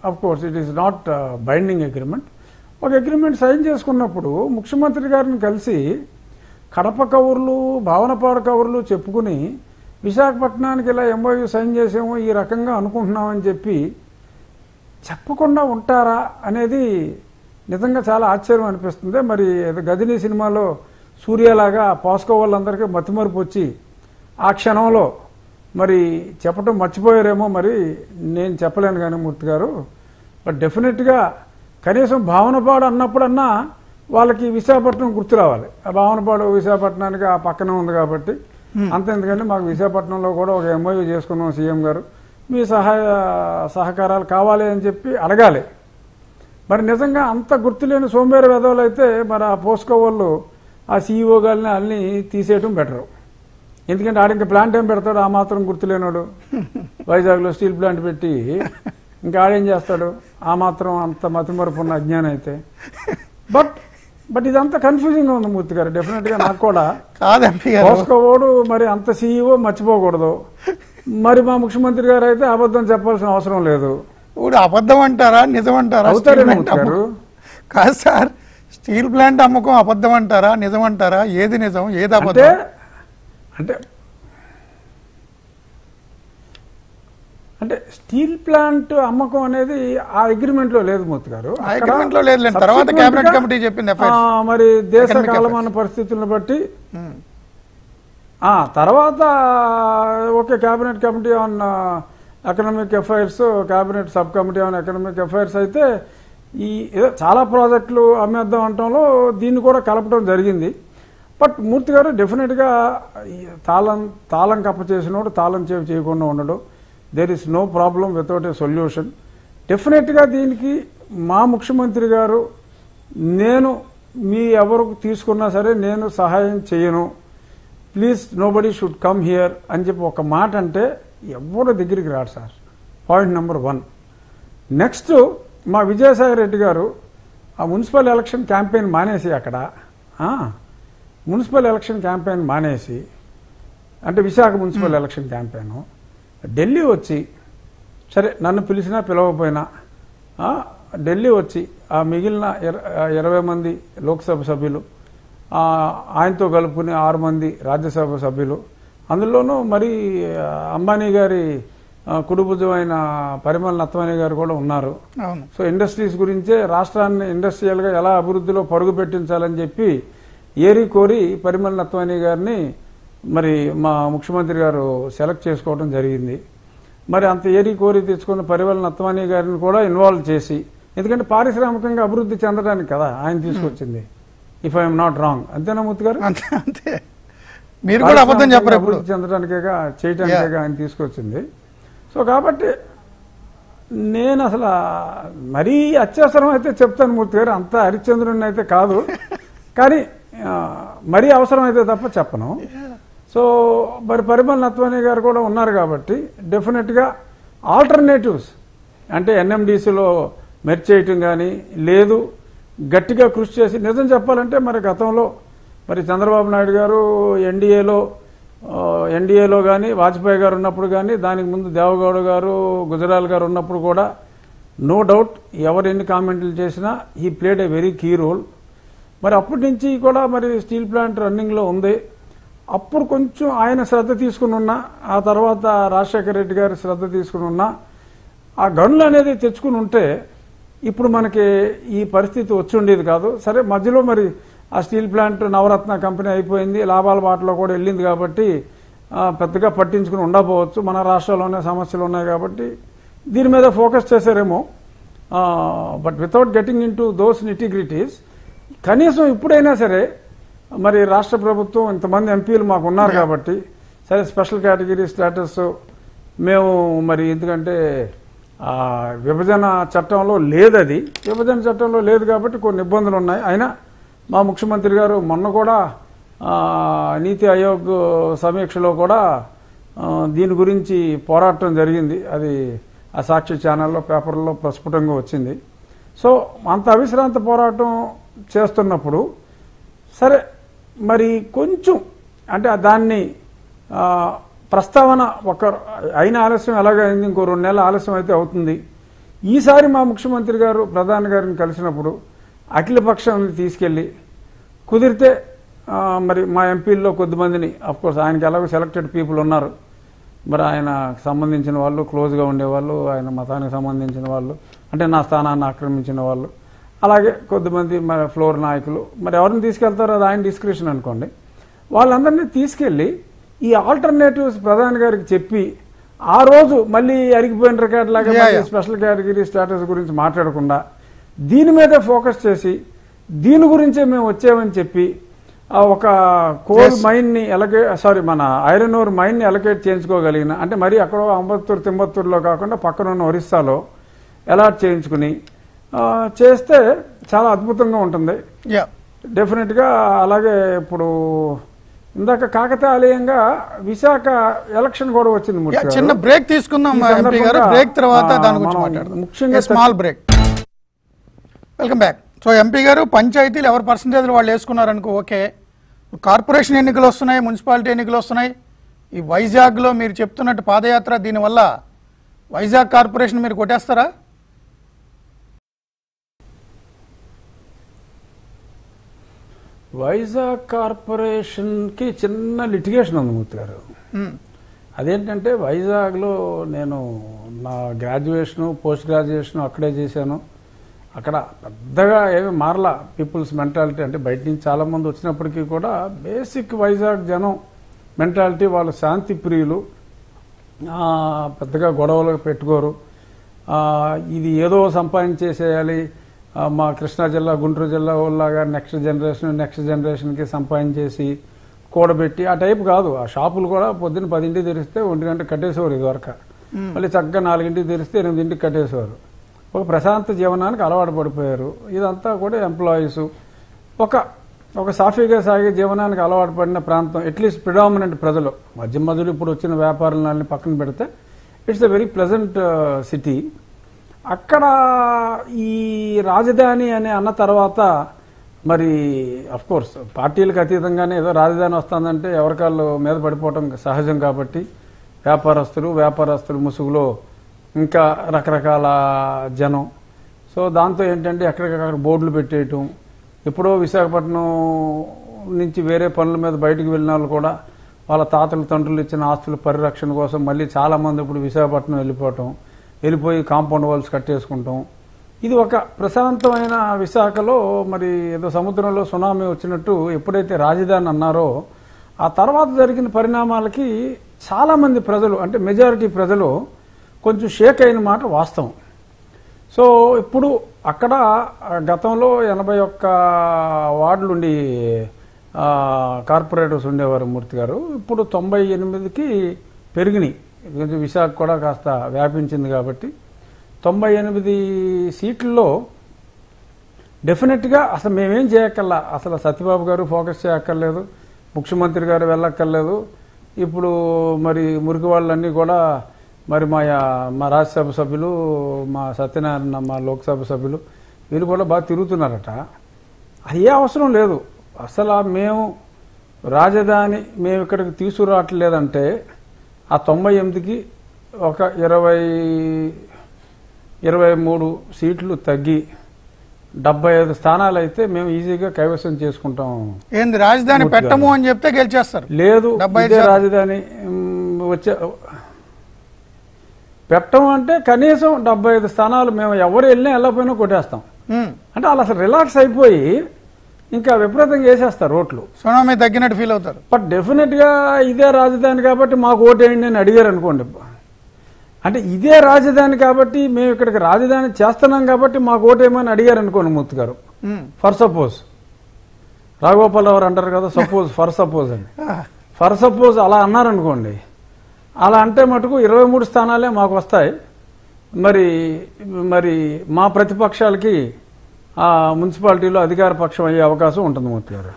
B: of course it is not binding agreement ఒక అగ్రిమెంట్ సైన్ చేసుకున్నప్పుడు ముఖ్యమంత్రి గారిని కలిసి కడప కవర్లు భావనపాడు కవర్లు చెప్పుకుని విశాఖపట్నానికి ఇలా ఎంఓయూ సైన్ చేసాము ఈ రకంగా అనుకుంటున్నామని చెప్పి చెప్పకుండా ఉంటారా అనేది నిజంగా చాలా ఆశ్చర్యం అనిపిస్తుంది మరి ఏదో గదిని సినిమాలో సూర్యలాగా పాస్కో వాళ్ళందరికీ మతిమరుపు వచ్చి ఆ క్షణంలో మరి చెప్పడం మర్చిపోయారేమో మరి నేను చెప్పలేను కానీ మూర్తి గారు బట్ డెఫినెట్గా కనీసం భావనపాడు అన్నప్పుడన్నా వాళ్ళకి విశాఖపట్నం గుర్తు రావాలి ఆ భావనపాడు విశాఖపట్నానికి ఆ పక్కనే ఉంది కాబట్టి అంత ఎందుకంటే మాకు విశాఖపట్నంలో కూడా ఒక ఎంఓయూ చేసుకున్నాం సీఎం గారు మీ సహాయ సహకారాలు కావాలి అని చెప్పి అడగాలి మరి నిజంగా అంత గుర్తులేని సోంబేరు వెధవలు అయితే మరి ఆ పోస్కో వాళ్ళు ఆ సీఈఓ గారిని అన్ని తీసేయటం బెటరు ఎందుకంటే ఆడ ఇంకా ప్లాంట్ ఏం పెడతాడు ఆ మాత్రం గుర్తులేనాడు వైజాగ్లో స్టీల్ ప్లాంట్ పెట్టి ఇంకా ఆడేం చేస్తాడు ఆ మాత్రం అంత మతిమరుపు ఉన్న అజ్ఞానం అయితే బట్ బట్ ఇదంతా కన్ఫ్యూజింగ్ ఉంది మూర్తి గారు డెఫినెట్గా నాకు కూడా
A: కాదు ఎంపీ గారు
B: పోసుకోవాడు మరి అంత సీఈఓ మర్చిపోకూడదు మరి మా ముఖ్యమంత్రి గారు అయితే అబద్ధం చెప్పాల్సిన అవసరం లేదు
A: ఇప్పుడు అబద్ధం అంటారా నిజం అంటారా
B: అవుతారే
A: స్టీల్ ప్లాంట్
B: మూర్తి గారు
A: అమ్మకం? కాదు సార్ స్టీల్ ప్లాంట్ అమ్మకం అబద్ధం అంటారా నిజం అంటారా ఏది నిజం ఏది
B: అంటే
A: అబద్ధం
B: అంటే అంటే స్టీల్ ప్లాంట్ అమ్మకం అనేది ఆ అగ్రిమెంట్ లో లేదు మూర్తి గారు
A: ఆ
B: అక్కడ
A: agreement లో లేదులేండి. తర్వాత
B: subsequent
A: cabinet
B: గా,
A: committee చెప్పింది affairs.
B: ఆ, మరి దేశ
A: Economic
B: కాలమాన పరిస్థితులను బట్టి
A: ఉమ్.
B: ఆ తర్వాత okay cabinet committee on economic affairs cabinet sub committee on economic affairs అయితే ఈ ఏదో చాలా ప్రాజెక్టులు అమ్మేద్దాం అనటంలో దీన్ని కూడా కలపడం జరిగింది బట్ మూర్తి గారు డెఫినెట్గా ఈ తాళం తాళం కప్ప చేసినోడు తాళం చేవి చేయకుండా ఉండడు there is no problem without a solution డెఫినెట్గా దీనికి మా ముఖ్యమంత్రి గారు నేను మీ ఎవరు తీసుకున్నా సరే నేను సహాయం చేయను please nobody should come here అని చెప్పి ఒక మాట అంటే ఎవరు దగ్గరికి రాడు sir point number one next మా విజయసాయి రెడ్డి గారు ఆ మున్సిపల్ ఎలక్షన్ క్యాంపెయిన్ మానేసి అక్కడ ఆ, మున్సిపల్ ఎలక్షన్ క్యాంపెయిన్ మానేసి అంటే Visakha municipal election campaign Delhi వచ్చి సరే నన్ను పిలిచినా పిలవకపోయినా ఆ, ఢిల్లీ వచ్చి ఆ మిగిలిన ఇర- ఇరవై మంది లోక్సభ సభ్యులు ఆ, ఆయనతో కలుపుకుని ఆరు మంది రాజ్యసభ సభ్యులు అందులోనూ మరి ఆ, అంబానీ గారి ఆ, కుడిభుజం అయిన పరిమళ నత్వానీ గారు కూడా ఉన్నారు
A: అవును
B: సో ఇండస్ట్రీస్ గురించే రాష్ట్రాన్ని ఇండస్ట్రియల్గా ఎలా అభివృద్ధిలో పరుగు పెట్టించాలని చెప్పి ఏరి కోరి పరిమళ నత్వానీ గారిని మరి మా ముఖ్యమంత్రి గారు సెలెక్ట్ చేసుకోవడం జరిగింది మరి అంత ఏరి కోరి తెచ్చుకున్న పరిమళ నత్వానీ గారిని కూడా ఇన్వాల్వ్ చేసి ఎందుకంటే పారిశ్రామికంగా అభివృద్ధి చెందడానికి కదా ఆయన తీసుకొచ్చింది ఇఫ్ ఐఎమ్ నాట్ రాంగ్ అంతేనా మూర్తి గారు
A: అంతే అంతే మీరు కూడా అబద్ధం చెప్పరు ఇప్పుడు
B: అభివృద్ధి చెందడానికేగా చేయడానికేగా ఆయన తీసుకొచ్చింది సో కాబట్టి నేను అసలు మరీ అత్యవసరం అయితే చెప్తాను మూర్తి గారు అంత హరిశ్చంద్రుని అయితే కాదు కానీ ఆ, మరీ అవసరం అయితే తప్ప చెప్పను సో మరి పరిమళ నత్వానీ గారు కూడా ఉన్నారు కాబట్టి డెఫినెట్గా ఆల్టర్నేటివ్స్ అంటే ఎన్ఎండిసిలో మెర్చ్ చేయటం కానీ లేదు గట్టిగా కృషి చేసి నిజం చెప్పాలంటే మరి గతంలో మరి చంద్రబాబు నాయుడు గారు ఎన్డీఏలో ఎన్డీఏలో కానీ వాజ్పేయి గారు ఉన్నప్పుడు కానీ దానికి ముందు దేవగౌడ గారు గుజరాల్ గారు ఉన్నప్పుడు కూడా నో డౌట్ ఎవరు ఎన్ని కామెంట్లు చేసినా ఈ played a very key role మరి అప్పటి నుంచి కూడా మరి స్టీల్ ప్లాంట్ రన్నింగ్లో ఉంది అప్పుడు కొంచెం ఆయన శ్రద్ధ తీసుకుని ఉన్నా ఆ తర్వాత రాజశేఖర రెడ్డి గారి శ్రద్ధ తీసుకుని ఉన్నా ఆ గనులు అనేది తెచ్చుకుని ఉంటే ఇప్పుడు మనకి ఈ పరిస్థితి వచ్చి ఉండేది కాదు సరే మధ్యలో మరి ఆ స్టీల్ ప్లాంట్ నవరత్న కంపెనీ అయిపోయింది లాభాల బాటలో కూడా వెళ్ళింది కాబట్టి ఆ, పెద్దగా పట్టించుకుని ఉండకపోవచ్చు మన రాష్ట్రంలోనే సమస్యలు ఉన్నాయి కాబట్టి దీని మీద ఫోకస్ చేశారేమో but without getting into those nitty gritties కనీసం ఇప్పుడైనా సరే మరి రాష్ట్ర ప్రభుత్వం ఇంతమంది ఎంపీలు మాకు ఉన్నారు కాబట్టి సరే స్పెషల్ కేటగిరీ స్టేటస్ మేము మరి ఎందుకంటే ఆ, విభజన చట్టంలో లేదు అది విభజన చట్టంలో లేదు కాబట్టి కొన్ని ఇబ్బందులు ఉన్నాయి అయినా మా ముఖ్యమంత్రి గారు మొన్న కూడా ఆ, నీతి ఆయోగ్ సమీక్షలో కూడా ఆ, దీని గురించి పోరాటం జరిగింది అది ఆ సాక్షి ఛానల్లో పేపర్లో ప్రస్ఫుటంగా వచ్చింది సో అంత అవిశ్రాంత పోరాటం చేస్తున్నప్పుడు సరే మరి కొంచెం అంటే దాన్ని ఆ, ప్రస్తావన ఒక అయిన ఆలస్యం ఎలాగైంది ఇంకో రెండు నెలల ఆలస్యం అయితే అవుతుంది ఈసారి మా ముఖ్యమంత్రి గారు ప్రధాని గారిని కలిసినప్పుడు అఖిల పక్షాన్ని తీసుకెళ్ళి కుదిరితే ఆ, మరి మా ఎంపీల్లో కొద్దిమందిని కోర్స్ ఆయనకి ఎలాగో సెలెక్టెడ్ పీపుల్ ఉన్నారు మరి ఆయన సంబంధించిన వాళ్ళు క్లోజ్గా ఉండేవాళ్ళు ఆయన మతానికి సంబంధించిన వాళ్ళు అంటే నా స్థానాన్ని ఆక్రమించిన వాళ్ళు అలాగే కొద్దిమంది మరి ఫ్లోర్ నాయకులు మరి ఎవరిని తీసుకెళ్తారో అది ఆయన డిస్క్రిప్షన్ అనుకోండి వాళ్ళందరినీ తీసుకెళ్ళి ఈ ఆల్టర్నేటివ్స్ ప్రధాని గారికి చెప్పి ఆ రోజు మళ్ళీ అరిగిపోయిన రికార్డ్ లాగా
A: Yeah,
B: మళ్ళీ
A: yeah.
B: స్పెషల్ కేటగిరీ స్టేటస్ గురించి మాట్లాడకుండా దీని మీదే ఫోకస్ చేసి దీని గురించే మేము వచ్చామని చెప్పి ఆ ఒక కోల్
A: Yes.
B: మైన్ ని ఎలకే సారీ మన ఐరన్ ఓర్ మైన్ ని ఎలకేట్ చేయించుకోగలిగిన అంటే మరి అక్కడ అంబత్తూరు తింబత్తూరులో కాకుండా పక్కన ఉన్న ఒరిస్సాలో అలాట్ చేయించుకుని ఆ, చేస్తే చాలా అద్భుతంగా ఉంటుంది
A: యా
B: డెఫినెట్గా అలాగే ఇప్పుడు ఇందాక కాకతాళీయంగా విశాఖ ఎలక్షన్ కూడా వచ్చింది మూర్తి
A: యా,
B: గారు.
A: చిన్న బ్రేక్ తీసుకుందాం
B: ఈ
A: ఎంపీ గారు
B: సందర్భంగా,
A: బ్రేక్ తర్వాత
B: ఆ,
A: దాని గురించి
B: మనం
A: మాట్లాడదాం
B: ముఖ్యంగా
A: small break welcome back so MP గారు పంచాయతీలు ఎవరి పర్సంటేజ్లు వాళ్ళు వేసుకున్నారనుకో ఓకే కార్పొరేషన్ ఎన్నికలు వస్తున్నాయి మున్సిపాలిటీ ఎన్నికలు వస్తున్నాయి ఈ వైజాగ్లో మీరు చెప్తున్నట్టు పాదయాత్ర దీనివల్ల వైజాగ్ కార్పొరేషన్ మీరు కొట్టేస్తారా
B: వైజాగ్ కార్పొరేషన్కి చిన్న లిటిగేషన్ ఉంది మూర్తి గారు
A: మ్మ్.
B: అదేంటంటే వైజాగ్లో నేను నా గ్రాడ్యుయేషను పోస్ట్ గ్రాడ్యుయేషన్ అక్కడే చేశాను అక్కడ పెద్దగా ఏమి మారలా పీపుల్స్ మెంటాలిటీ అంటే బయట నుంచి చాలా మంది వచ్చినప్పటికీ కూడా బేసిక్ వైజాగ్ జనం మెంటాలిటీ వాళ్ళు శాంతి ప్రియులు ఆ, పెద్దగా గొడవలు పెట్టుకోరు ఆ, ఇది ఏదో సంపాదించేసేయాలి ఆ, మా కృష్ణా జిల్లా గుంటూరు జిల్లా వాళ్ళలాగా నెక్స్ట్ జనరేషన్ నెక్స్ట్ జనరేషన్కి సంపాదించేసి కూడబెట్టి ఆ టైప్ కాదు ఆ షాపులు కూడా పొద్దున్న పదింటికి తెరిస్తే ఒంటి గంట కట్టేసేవారు ఇదివరకు మళ్ళీ చక్కగా నాలుగింటికి తెరిస్తే ఎనిమిదింటికి కట్టేసేవారు ఒక ప్రశాంత జీవనానికి అలవాటు పడిపోయారు ఇదంతా కూడా ఎంప్లాయీస్ ఒక ఒక సాఫీగా సాగే జీవనానికి అలవాటు పడిన ప్రాంతం అట్లీస్ట్ ప్రిడామినెంట్ ప్రజలు మధ్య మధ్యలో ఇప్పుడు వచ్చిన వ్యాపారాలని పక్కన పెడితే it's a very pleasant city అక్కడ ఈ రాజధాని అని అన్న తర్వాత మరి అఫ్ కోర్స్ పార్టీలకు అతీతంగానే ఏదో రాజధాని వస్తుందంటే ఎవరికాళ్ళు మీద పడిపోవటం సహజం కాబట్టి వ్యాపారస్తులు వ్యాపారస్తులు ముసుగులో ఇంకా రకరకాల జనం సో దాంతో ఏంటంటే ఎక్కడికక్కడ బోర్డులు పెట్టేయటం ఎప్పుడో విశాఖపట్నం నుంచి వేరే పనుల మీద బయటికి వెళ్ళిన వాళ్ళు కూడా వాళ్ళ తాతలు తండ్రులు ఇచ్చిన ఆస్తుల పరిరక్షణ కోసం మళ్ళీ చాలా మంది ఇప్పుడు విశాఖపట్నం వెళ్ళిపోవటం వెళ్ళిపోయి కాంపౌండ్ వాల్స్ కట్టేసుకుంటాం ఇది ఒక ప్రశాంతమైన విశాఖలో మరి ఏదో సముద్రంలో సునామీ వచ్చినట్టు ఎప్పుడైతే రాజధాని అన్నారో ఆ తర్వాత జరిగిన పరిణామాలకి చాలా మంది ప్రజలు అంటే మెజారిటీ ప్రజలు కొంచెం షేక్ అయిన మాట వాస్తవం సో ఇప్పుడు అక్కడ ఆ, గతంలో ఎనభై ఒక్క వార్డులు ఉండి ఆ, కార్పొరేటర్స్ ఉండేవారు మూర్తి గారు ఇప్పుడు తొంభై ఎనిమిదికి పెరిగినాయి కొంచెం విశాఖ కూడా కాస్త వ్యాపించింది కాబట్టి తొంభై ఎనిమిది సీట్లలో డెఫినెట్గా అసలు మేమేం చేయక్కర్లా అసలు సత్యబాబు గారు ఫోకస్ చేయక్కర్లేదు ముఖ్యమంత్రి గారు వెళ్ళక్కర్లేదు ఇప్పుడు మరి మురికి వాళ్ళన్నీ కూడా మరి మా మా రాజ్యసభ సభ్యులు మా సత్యనారాయణ మా లోక్సభ సభ్యులు వీళ్ళు కూడా బాగా తిరుగుతున్నారట అది ఏ అవసరం లేదు అసలు ఆ మేము రాజధాని మేము ఇక్కడికి తీసుకురావట్లేదంటే ఆ తొంభై ఎనిమిదికి ఒక ఇరవై ఇరవై మూడు సీట్లు తగ్గి డెబ్బై ఐదు స్థానాలు అయితే మేము ఈజీగా కైవసం చేసుకుంటాం
A: ఏంది రాజధాని
B: మూర్తి గారు.
A: పెట్టము అని చెప్తే గెలిచేస్తారు
B: లేదు
A: డెబ్బై ఐదు
B: ఇదే
A: శాతం.
B: రాజధాని మ్, వచ్చే పెట్టం అంటే కనీసం డెబ్బై ఐదు స్థానాలు మేము ఎవరు వెళ్ళినా వెళ్ళకపోయినా కొట్టేస్తాం
A: మ్మ్.
B: అంటే వాళ్ళు అసలు రిలాక్స్ అయిపోయి ఇంకా విపరీతంగా వేసేస్తారు ఓట్లు
A: సునామీ తగ్గినట్టు ఫీల్ అవుతారు
B: బట్ డెఫినెట్ గా ఇదే రాజధాని కాబట్టి మాకు ఓటేయండి అని అడిగారు అనుకోండి అంటే ఇదే రాజధాని కాబట్టి మేము ఇక్కడికి రాజధాని చేస్తున్నాం కాబట్టి మాకు ఓటేయమని అడిగారు అనుకోండి మూర్తి గారు
A: మ్మ్.
B: ఫర్ సపోజ్ రాఘగోపాల్ గారు అంటారు కదా సపోజ్ ఫర్ సపోజ్ అని
A: ఆ,
B: ఫర్ సపోజ్ అలా అన్నారనుకోండి అలా అంటే మటుకు ఇరవై మూడు స్థానాలే మాకు వస్తాయి మరి మరి మా ప్రతిపక్షాలకి ఆ మున్సిపాలిటీలో అధికార పక్షం అయ్యే అవకాశం ఉంటుంది మూర్తి గారు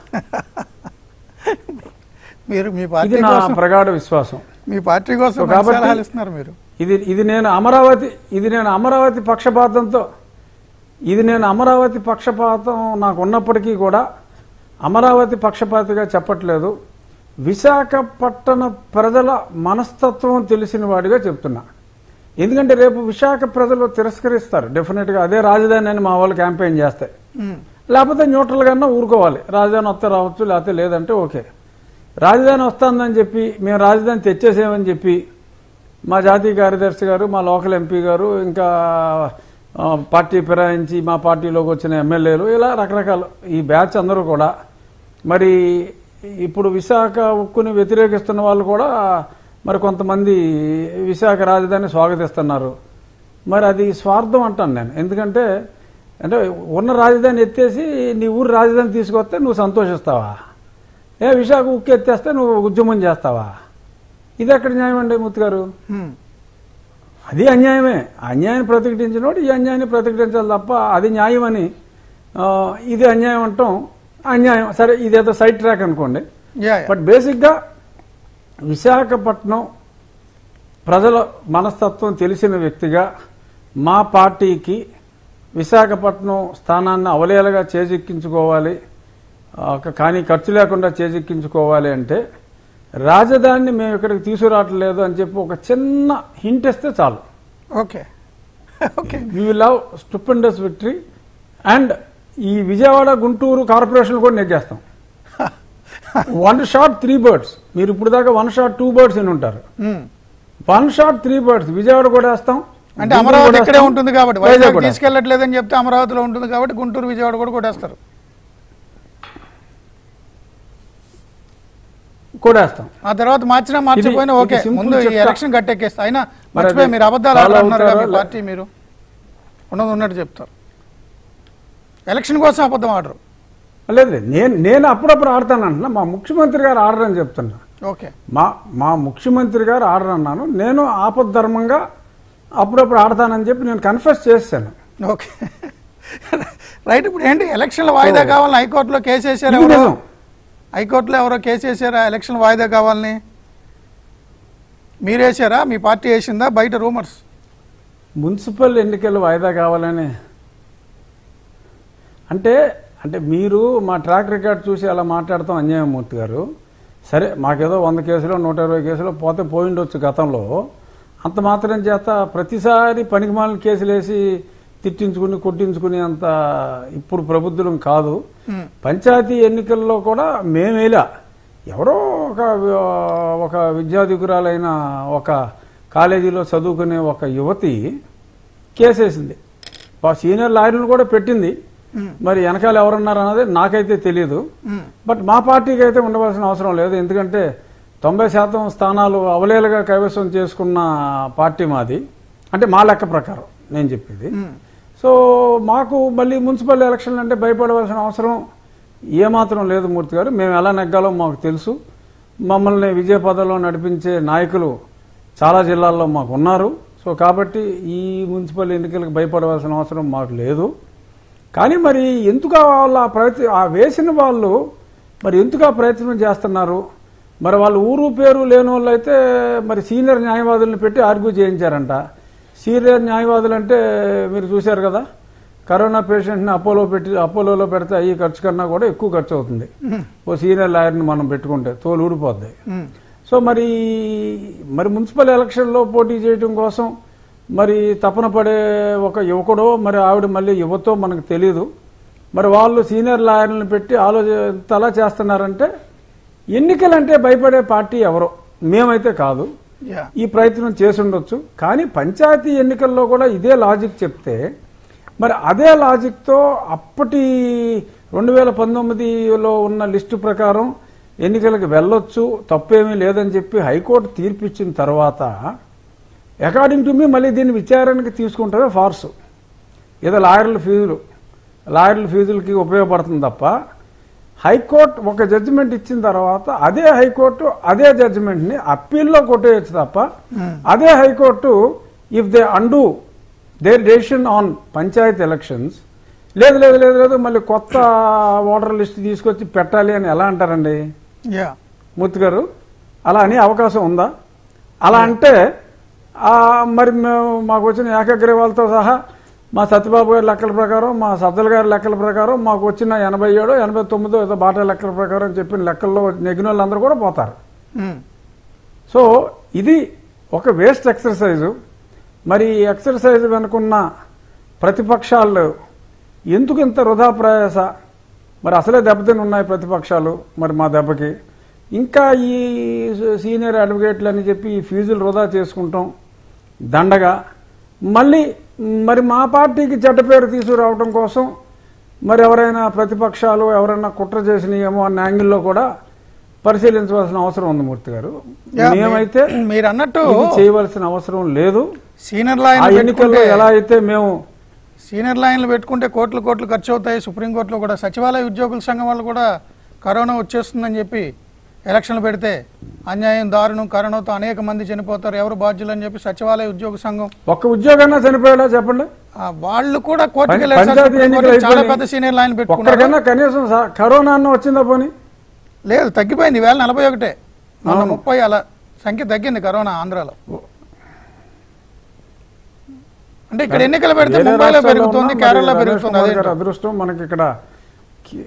A: మీరు మీ
B: ఇది
A: పార్టీ
B: నా
A: కోసం
B: ప్రగాఢ విశ్వాసం
A: మీ పార్టీ కోసం
B: సో
A: మంచి
B: కాబట్టి-
A: సలహాలు ఇస్తున్నారు మీరు
B: ఇది ఇది నేను అమరావతి ఇది నేను అమరావతి పక్షపాతంతో ఇది నేను అమరావతి పక్షపాతం నాకు ఉన్నప్పటికీ కూడా అమరావతి పక్షపాతిగా చెప్పట్లేదు విశాఖపట్టణ ప్రజల మనస్తత్వం తెలిసిన వాడిగా చెప్తున్నా ఎందుకంటే రేపు విశాఖ ప్రజలు తిరస్కరిస్తారు డెఫినెట్ గా అదే రాజధాని అని మా వాళ్ళు క్యాంపెయిన్ చేస్తే
A: ఉమ్,
B: లేకపోతే న్యూట్రల్ గానే ఊరుకోవాలి రాజధాని వస్తే రావచ్చు లేకపోతే లేదంటే ఓకే రాజధాని వస్తుందని చెప్పి మేము రాజధాని తెచ్చేసామని చెప్పి మా జాతీయ కార్యదర్శి గారు మా లోకల్ ఎంపీ గారు ఇంకా ఆ, పార్టీ ఫిరాయించి మా పార్టీలోకి వచ్చిన ఎమ్మెల్యేలు ఇలా రకరకాల ఈ బ్యాచ్ అందరూ కూడా మరి ఇప్పుడు విశాఖ ఉక్కుని వ్యతిరేకిస్తున్న వాళ్ళు కూడా మరి కొంతమంది విశాఖ రాజధాని స్వాగతిస్తున్నారు మరి అది స్వార్థం అంటాను నేను ఎందుకంటే అంటే ఉన్న రాజధాని ఎత్తేసి నీ ఊరు రాజధాని తీసుకొస్తే నువ్వు సంతోషిస్తావా ఏ విశాఖ ఉక్కు ఎత్తేస్తే నువ్వు ఉద్యమం చేస్తావా ఇది ఎక్కడ న్యాయం అండి ముత్తు గారు
A: ఉమ్,
B: అది అన్యాయమే అన్యాయాన్ని ప్రతిఘటించినోడు ఈ అన్యాయాన్ని ప్రతిఘటించాలి తప్ప అది న్యాయమని ఆ, ఇది అన్యాయం అంటాం అన్యాయం సరే ఇదేదో సైడ్ ట్రాక్ అనుకోండి
A: యా యా.
B: బట్ బేసిక్గా విశాఖపట్నం ప్రజల మనస్తత్వం తెలిసిన వ్యక్తిగా మా పార్టీకి విశాఖపట్నం స్థానాన్ని అవలేలగా చేజిక్కించుకోవాలి ఆ, ఒక- కానీ ఖర్చు లేకుండా చేజిక్కించుకోవాలి అంటే రాజధానిని మేము ఇక్కడికి తీసుకురావట్లేదు అని చెప్పి ఒక చిన్న హింట్ ఇస్తే చాలు
A: okay okay
B: we will love stupendous victory and ఈ విజయవాడ గుంటూరు కార్పొరేషన్ కూడా నెగ్గేస్తాం వన్ షాట్ త్రీ బర్డ్స్ మీరు ఇప్పుడు దాకా వన్ షాట్ టూ బర్డ్స్ అని ఉంటారు
A: um.
B: One shot three birds Vijayawada కూడా వేస్తాం
A: అంటే
B: గుంటూరు
A: అమరావతి
B: కూడా
A: ఇక్కడే
B: వేస్తాం,
A: ఉంటుంది కాబట్టి
B: వైజాగ్
A: వైజాగ్
B: కూడా
A: తీసుకెళ్లట్లేదని చెప్తే అమరావతిలో ఉంటుంది కాబట్టి గుంటూరు విజయవాడ కూడా కొట్టేస్తారు
B: కూడా వేస్తాం
A: ఆ తర్వాత మార్చినా మార్చిపోయినా
B: ఇది
A: ఓకే
B: simple
A: ముందు ఈ
B: చెప్తా.
A: ఎలక్షన్ కట్టెక్కేస్తా అయినా
B: మరి
A: మర్చిపోయి
B: అది
A: మీరు అబద్ధాలు
B: follow
A: ఆడుతున్నారు కదా మీ
B: అవుతారా?
A: పార్టీ మీరు ఉన్నది ఉన్నట్టు చెప్తారు ఎలక్షన్ కోసం అబద్ధం ఆడరు
B: లేదు లేదు, నేను నేను అప్పుడప్పుడు ఆడతాను అంటున్నా మా ముఖ్యమంత్రి గారు ఆర్డర్ అని చెప్తున్నా
A: ఓకే
B: మా మా ముఖ్యమంత్రి గారు ఆర్డర్ అన్నాను నేను ఆపద్ధర్మంగా అప్పుడప్పుడు ఆడతానని చెప్పి నేను కన్ఫెస్ చేశాను
A: ఓకే రైట్ ఇప్పుడు ఏంటి ఎలక్షన్ల వాయిదా కావాలని హైకోర్టులో కేసు వేసారు
B: ఇది
A: ఎవరో
B: నిజం.
A: హైకోర్టులో ఎవరో కేసు వేసారా ఎలక్షన్ వాయిదా కావాలని మీరు వేసారా మీ పార్టీ వేసిందా బయట రూమర్స్
B: మున్సిపల్ ఎన్నికలు వాయిదా కావాలని అంటే అంటే మీరు మా ట్రాక్ రికార్డ్ చూసి అలా మాట్లాడతాం అన్యాయం మూర్తి గారు సరే మాకేదో వంద కేసులు నూట ఇరవై కేసులు పోతే పోయిండొచ్చు గతంలో అంత మాత్రం చేత ప్రతిసారి పనికిమాలిన కేసులు వేసి తిట్టించుకుని కొట్టించుకుని అంత ఇప్పుడు ప్రబుద్ధులం కాదు
A: ఉమ్.
B: పంచాయతీ ఎన్నికల్లో కూడా మేమేలా ఎవరో ఒక ఒక విద్యాధికురాలైన ఒక కాలేజీలో చదువుకునే ఒక యువతి కేసేసింది ఆ సీనియర్ లాయర్లను కూడా పెట్టింది
A: ఉమ్.
B: మరి వెనకాల ఎవరున్నారు అన్నది నాకైతే తెలియదు
A: ఉమ్.
B: బట్ మా పార్టీకి అయితే ఉండవలసిన అవసరం లేదు ఎందుకంటే తొంభై శాతం స్థానాలు అవలేలుగా కైవసం చేసుకున్న పార్టీ మాది అంటే మా లెక్క ప్రకారం నేను చెప్పేది
A: ఉమ్.
B: సో మాకు మళ్ళీ మున్సిపల్ ఎలక్షన్లు అంటే భయపడవలసిన అవసరం ఏమాత్రం లేదు మూర్తి గారు మేము ఎలా నెగ్గాలో మాకు తెలుసు మమ్మల్ని విజయ పదంలో నడిపించే నాయకులు చాలా జిల్లాల్లో మాకు ఉన్నారు సో కాబట్టి ఈ మున్సిపల్ ఎన్నికలకు భయపడవలసిన అవసరం మాకు లేదు కానీ మరి ఎందుకు వాళ్ళు ఆ ప్రయత్న ఆ వేసిన వాళ్ళు మరి ఎందుకు ఆ ప్రయత్నం చేస్తున్నారు మరి వాళ్ళు ఊరు పేరు లేని వాళ్ళు అయితే మరి సీనియర్ న్యాయవాదులను పెట్టి ఆర్గ్యూ చేయించారంట సీనియర్ న్యాయవాదులు అంటే మీరు చూశారు కదా కరోనా పేషెంట్ని అపోలో పెట్టి అపోలోలో పెడితే అయ్యి ఖర్చు కన్నా కూడా ఎక్కువ ఖర్చు అవుతుంది
A: ఉమ్.
B: ఓ సీనియర్ లాయర్ని మనం పెట్టుకుంటే తోలు ఊడిపోద్ది
A: ఉమ్.
B: సో మరి మరి మున్సిపల్ ఎలక్షన్లో పోటీ చేయడం కోసం మరి తపన పడే ఒక యువకుడో మరి ఆవిడ మళ్ళీ యువతో మనకు తెలియదు మరి వాళ్ళు సీనియర్ లాయర్లను పెట్టి ఆలోచన చేస్తున్నారంటే ఎన్నికలంటే భయపడే పార్టీ ఎవరో మేమైతే కాదు
A: యా
B: ఈ ప్రయత్నం చేసి ఉండొచ్చు కానీ పంచాయతీ ఎన్నికల్లో కూడా ఇదే లాజిక్ చెప్తే మరి అదే లాజిక్తో అప్పటి రెండు వేల పంతొమ్మిదిలో ఉన్న లిస్టు ప్రకారం ఎన్నికలకు వెళ్ళొచ్చు తప్పేమీ లేదని చెప్పి హైకోర్టు తీర్పు ఇచ్చిన తర్వాత అకార్డింగ్ టు మీ మళ్ళీ దీన్ని విచారణకి తీసుకుంటామే ఫార్స్ ఏదో లాయర్ల ఫీజులు లాయర్ల ఫీజులకి ఉపయోగపడుతుంది తప్ప హైకోర్టు ఒక జడ్జిమెంట్ ఇచ్చిన తర్వాత అదే హైకోర్టు అదే జడ్జిమెంట్ని అప్పీల్లో కొట్టేయచ్చు తప్ప అదే high court if they and their decision on panchayat elections లేదు లేదు లేదు లేదు మళ్ళీ కొత్త ఓటర్ లిస్ట్ తీసుకొచ్చి పెట్టాలి అని ఎలా అంటారండి
A: యా
B: మూర్తి గారు అలా అనే అవకాశం ఉందా అలా అంటే ఆ, మరి మేము మాకు వచ్చిన ఏకగ్రీవాలతో సహా మా సత్యబాబు గారి లెక్కల ప్రకారం మా సజ్జల గారి లెక్కల ప్రకారం మాకు వచ్చిన ఎనభై ఏడో ఎనభై తొమ్మిదో ఏదో బాటా లెక్కల ప్రకారం చెప్పిన లెక్కల్లో నెగిన వాళ్ళందరూ కూడా పోతారు
A: ఉమ్.
B: సో ఇది ఒక వేస్ట్ ఎక్సర్సైజు మరి ఈ ఎక్సర్సైజ్ వెనుకున్న ప్రతిపక్షాలు ఎందుకు ఇంత వృధా ప్రయాస మరి అసలే దెబ్బతిని ఉన్నాయి ప్రతిపక్షాలు మరి మా దెబ్బకి ఇంకా ఈ సీనియర్ అడ్వకేట్లు అని చెప్పి ఈ ఫీజులు వృధా చేసుకుంటాం దండగా మళ్ళీ మరి మా పార్టీకి చెడ్డ పేరు తీసుకురావడం కోసం మరి ఎవరైనా ప్రతిపక్షాలు ఎవరైనా కుట్ర చేసినాయేమో అన్న యాంగిల్లో కూడా పరిశీలించవలసిన అవసరం ఉంది మూర్తి గారు
A: యా, మీ-
B: మేమైతే
A: మీరు అన్నట్టు
B: ఇది చేయవలసిన అవసరం లేదు
A: సీనియర్
B: ఆ
A: లాయన్లు
B: ఎన్నికల్లో
A: పెట్టుకుంటే
B: ఎలా అయితే మేము
A: సీనియర్ లైన్లు పెట్టుకుంటే కోట్లు కోట్లు ఖర్చు అవుతాయి సుప్రీంకోర్టులో కూడా సచివాలయ ఉద్యోగుల సంఘం వాళ్ళు కూడా కరోనా వచ్చేస్తుందని చెప్పి ఎలక్షన్లు పెడితే అన్యాయం దారుణం కరోనాతో అనేక మంది చనిపోతారు ఎవరు బాధ్యులు అని చెప్పి సచివాలయ ఉద్యోగ సంఘం
B: ఒక్క ఉద్యోగన్నా చనిపోయాడా చెప్పండి
A: ఆ, వాళ్ళు కూడా కోర్టుకు
B: పం-
A: వెళ్ళారు సార్,
B: పంచాయతీ
A: సుప్రీం
B: ఎన్నికలు
A: కోర్టుకి చాలా
B: అయిపోయినాయి.
A: పెద్ద సీనియర్ లైన్ పెట్టుకున్నారు
B: ఒక్కడికన్నా కనీసం స- కరోనా అన్న వచ్చిందా పోనీ
A: లేదు తగ్గిపోయింది వేల నలభై ఒకటే మొన్న ముప్పై అలా సంఖ్య తగ్గింది కరోనా ఆంధ్రాలో అంటే ఇక్కడ ఎన్నికలు పెడితే
B: వేరే
A: ముంబైలో
B: రాష్ట్రాల్లో
A: పెరుగుతుంది
B: ఉన్నా మరి
A: కేరళలో
B: రమేష్
A: పెరుగుతుంది
B: కుమార్
A: అదేంటో.
B: గారి అదృష్టం మనకి ఇక్కడ కి-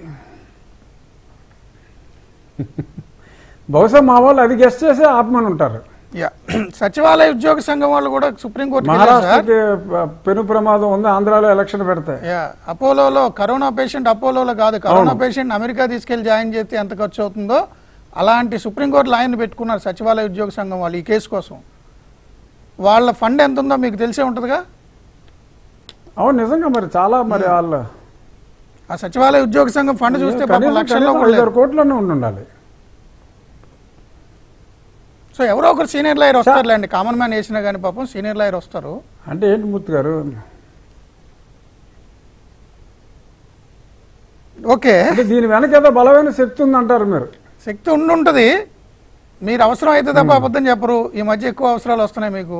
B: బహుశా మా వాళ్ళు అది గెస్ట్ చేసే ఆత్మని ఉంటారు
A: యా. సచివాలయ ఉద్యోగ సంఘం వాళ్ళు కూడా సుప్రీంకోర్టుకి వెళ్ళారు సార్
B: మహారాష్ట్రకి ప- పెను ప్రమాదం ఉంది ఆంధ్రాలో ఎలక్షన్ పెడతాయి
A: యా అపోలోలో కరోనా పేషెంట్ అపోలోలో కాదు కరోనా పేషెంట్ అమెరికా తీసుకెళ్లి జాయిన్ చేస్తే ఎంత ఖర్చు అవుతుందో అలాంటి సుప్రీంకోర్టు లాయన్ పెట్టుకున్నారు సచివాలయ ఉద్యోగ సంఘం వాళ్ళు ఈ కేసు కోసం వాళ్ళ ఫండ్ ఎంత ఉందో మీకు తెలిసే ఉంటుందిగా
B: అవును నిజంగా మరి చాలా మరి వాళ్ళు
A: ఆ సచివాలయ ఉద్యోగ సంఘం ఫండ్ చూస్తే పాపం
B: కనీసం
A: లక్షల్లో
B: కనీసం
A: కూడా లేదు.
B: ఐదారు కోట్లనే ఉండి ఉండాలి
A: సో ఎవరో ఒకరు సీనియర్ లాయర్ వస్తారులేండి కామన్ మ్యాన్ వేసినా కానీ పాపం సీనియర్ లాయర్ వస్తారు
B: అంటే ఏంటి మూర్తి గారు
A: ఓకే
B: అంటే దీని వెనక ఏదో బలమైన శక్తి ఉంది అంటారు మీరు
A: శక్తి ఉండుంటుంది మీరు అవసరం అయితే తప్ప అబద్ధం చెప్పరు ఈ మధ్య ఎక్కువ అవసరాలు వస్తున్నాయి మీకు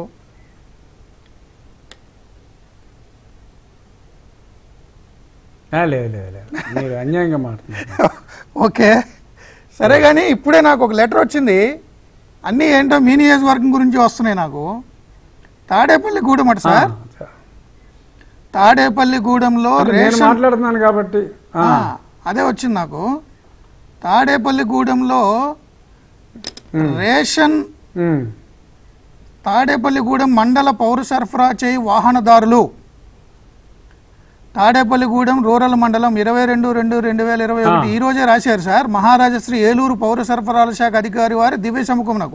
B: ఆ, లేదు లేదు లేదు మీరు అన్యాయంగా మాట్లాడుతున్నారు
A: ఓకే సరే కానీ ఇప్పుడే నాకు ఒక లెటర్ వచ్చింది అన్నీ ఏంటో మీ నియోజకవర్గం గురించి వస్తున్నాయి నాకు తాడేపల్లి గూడెం అట సార్
B: ఆ,
A: తాడేపల్లి గూడెంలో
B: అంటే నేను
A: రేషన్
B: మాట్లాడుతున్నాను కాబట్టి ఆ,
A: ఆ, అదే వచ్చింది నాకు తాడేపల్లి గూడెంలో
B: ఉమ్,
A: రేషన్
B: ఉమ్,
A: తాడేపల్లిగూడెం మండల పౌర సరఫరా చేయి వాహనదారులు తాడేపల్లిగూడెం రూరల్ మండలం ఇరవై రెండు రెండు రెండు వేల ఇరవై ఒకటి ఈ రోజే రాశారు సార్ మహారాజశ్రీ ఏలూరు పౌర సరఫరాల శాఖ అధికారి వారి దివ్య సముఖమునకు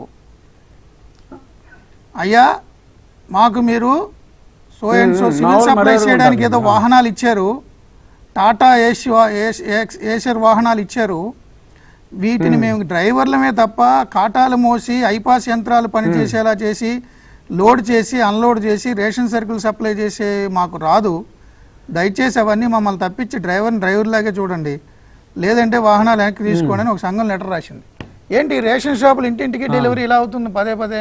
A: అయ్యా మాకు మీరు so and so
B: um,
A: civil
B: మామూలు
A: సప్లై
B: మర్యాదగా
A: చేయడానికి ఏదో
B: ఉంటుంది.
A: వాహనాలు ఇచ్చారు టాటా ఏష్ ఏష్- ఏక్స్- ఏషర్ వాహనాలు ఇచ్చారు వీటిని మేము డ్రైవర్లమే తప్ప కాటాలు మోసి ఐపాస్ యంత్రాలు పనిచేసేలా చేసి లోడ్ చేసి అన్లోడ్ చేసి రేషన్ సరుకులు సప్లై చేసే మాకు రాదు దయచేసి అవన్నీ మమ్మల్ని తప్పించి డ్రైవర్ని డ్రైవర్ లాగే చూడండి లేదంటే వాహనాలు వెనక్కి తీసుకోండి అని ఒక సంఘం లెటర్ రాసింది ఏంటి రేషన్ షాపులు ఇంటింటికి డెలివరీ ఇలా అవుతుంది పదే పదే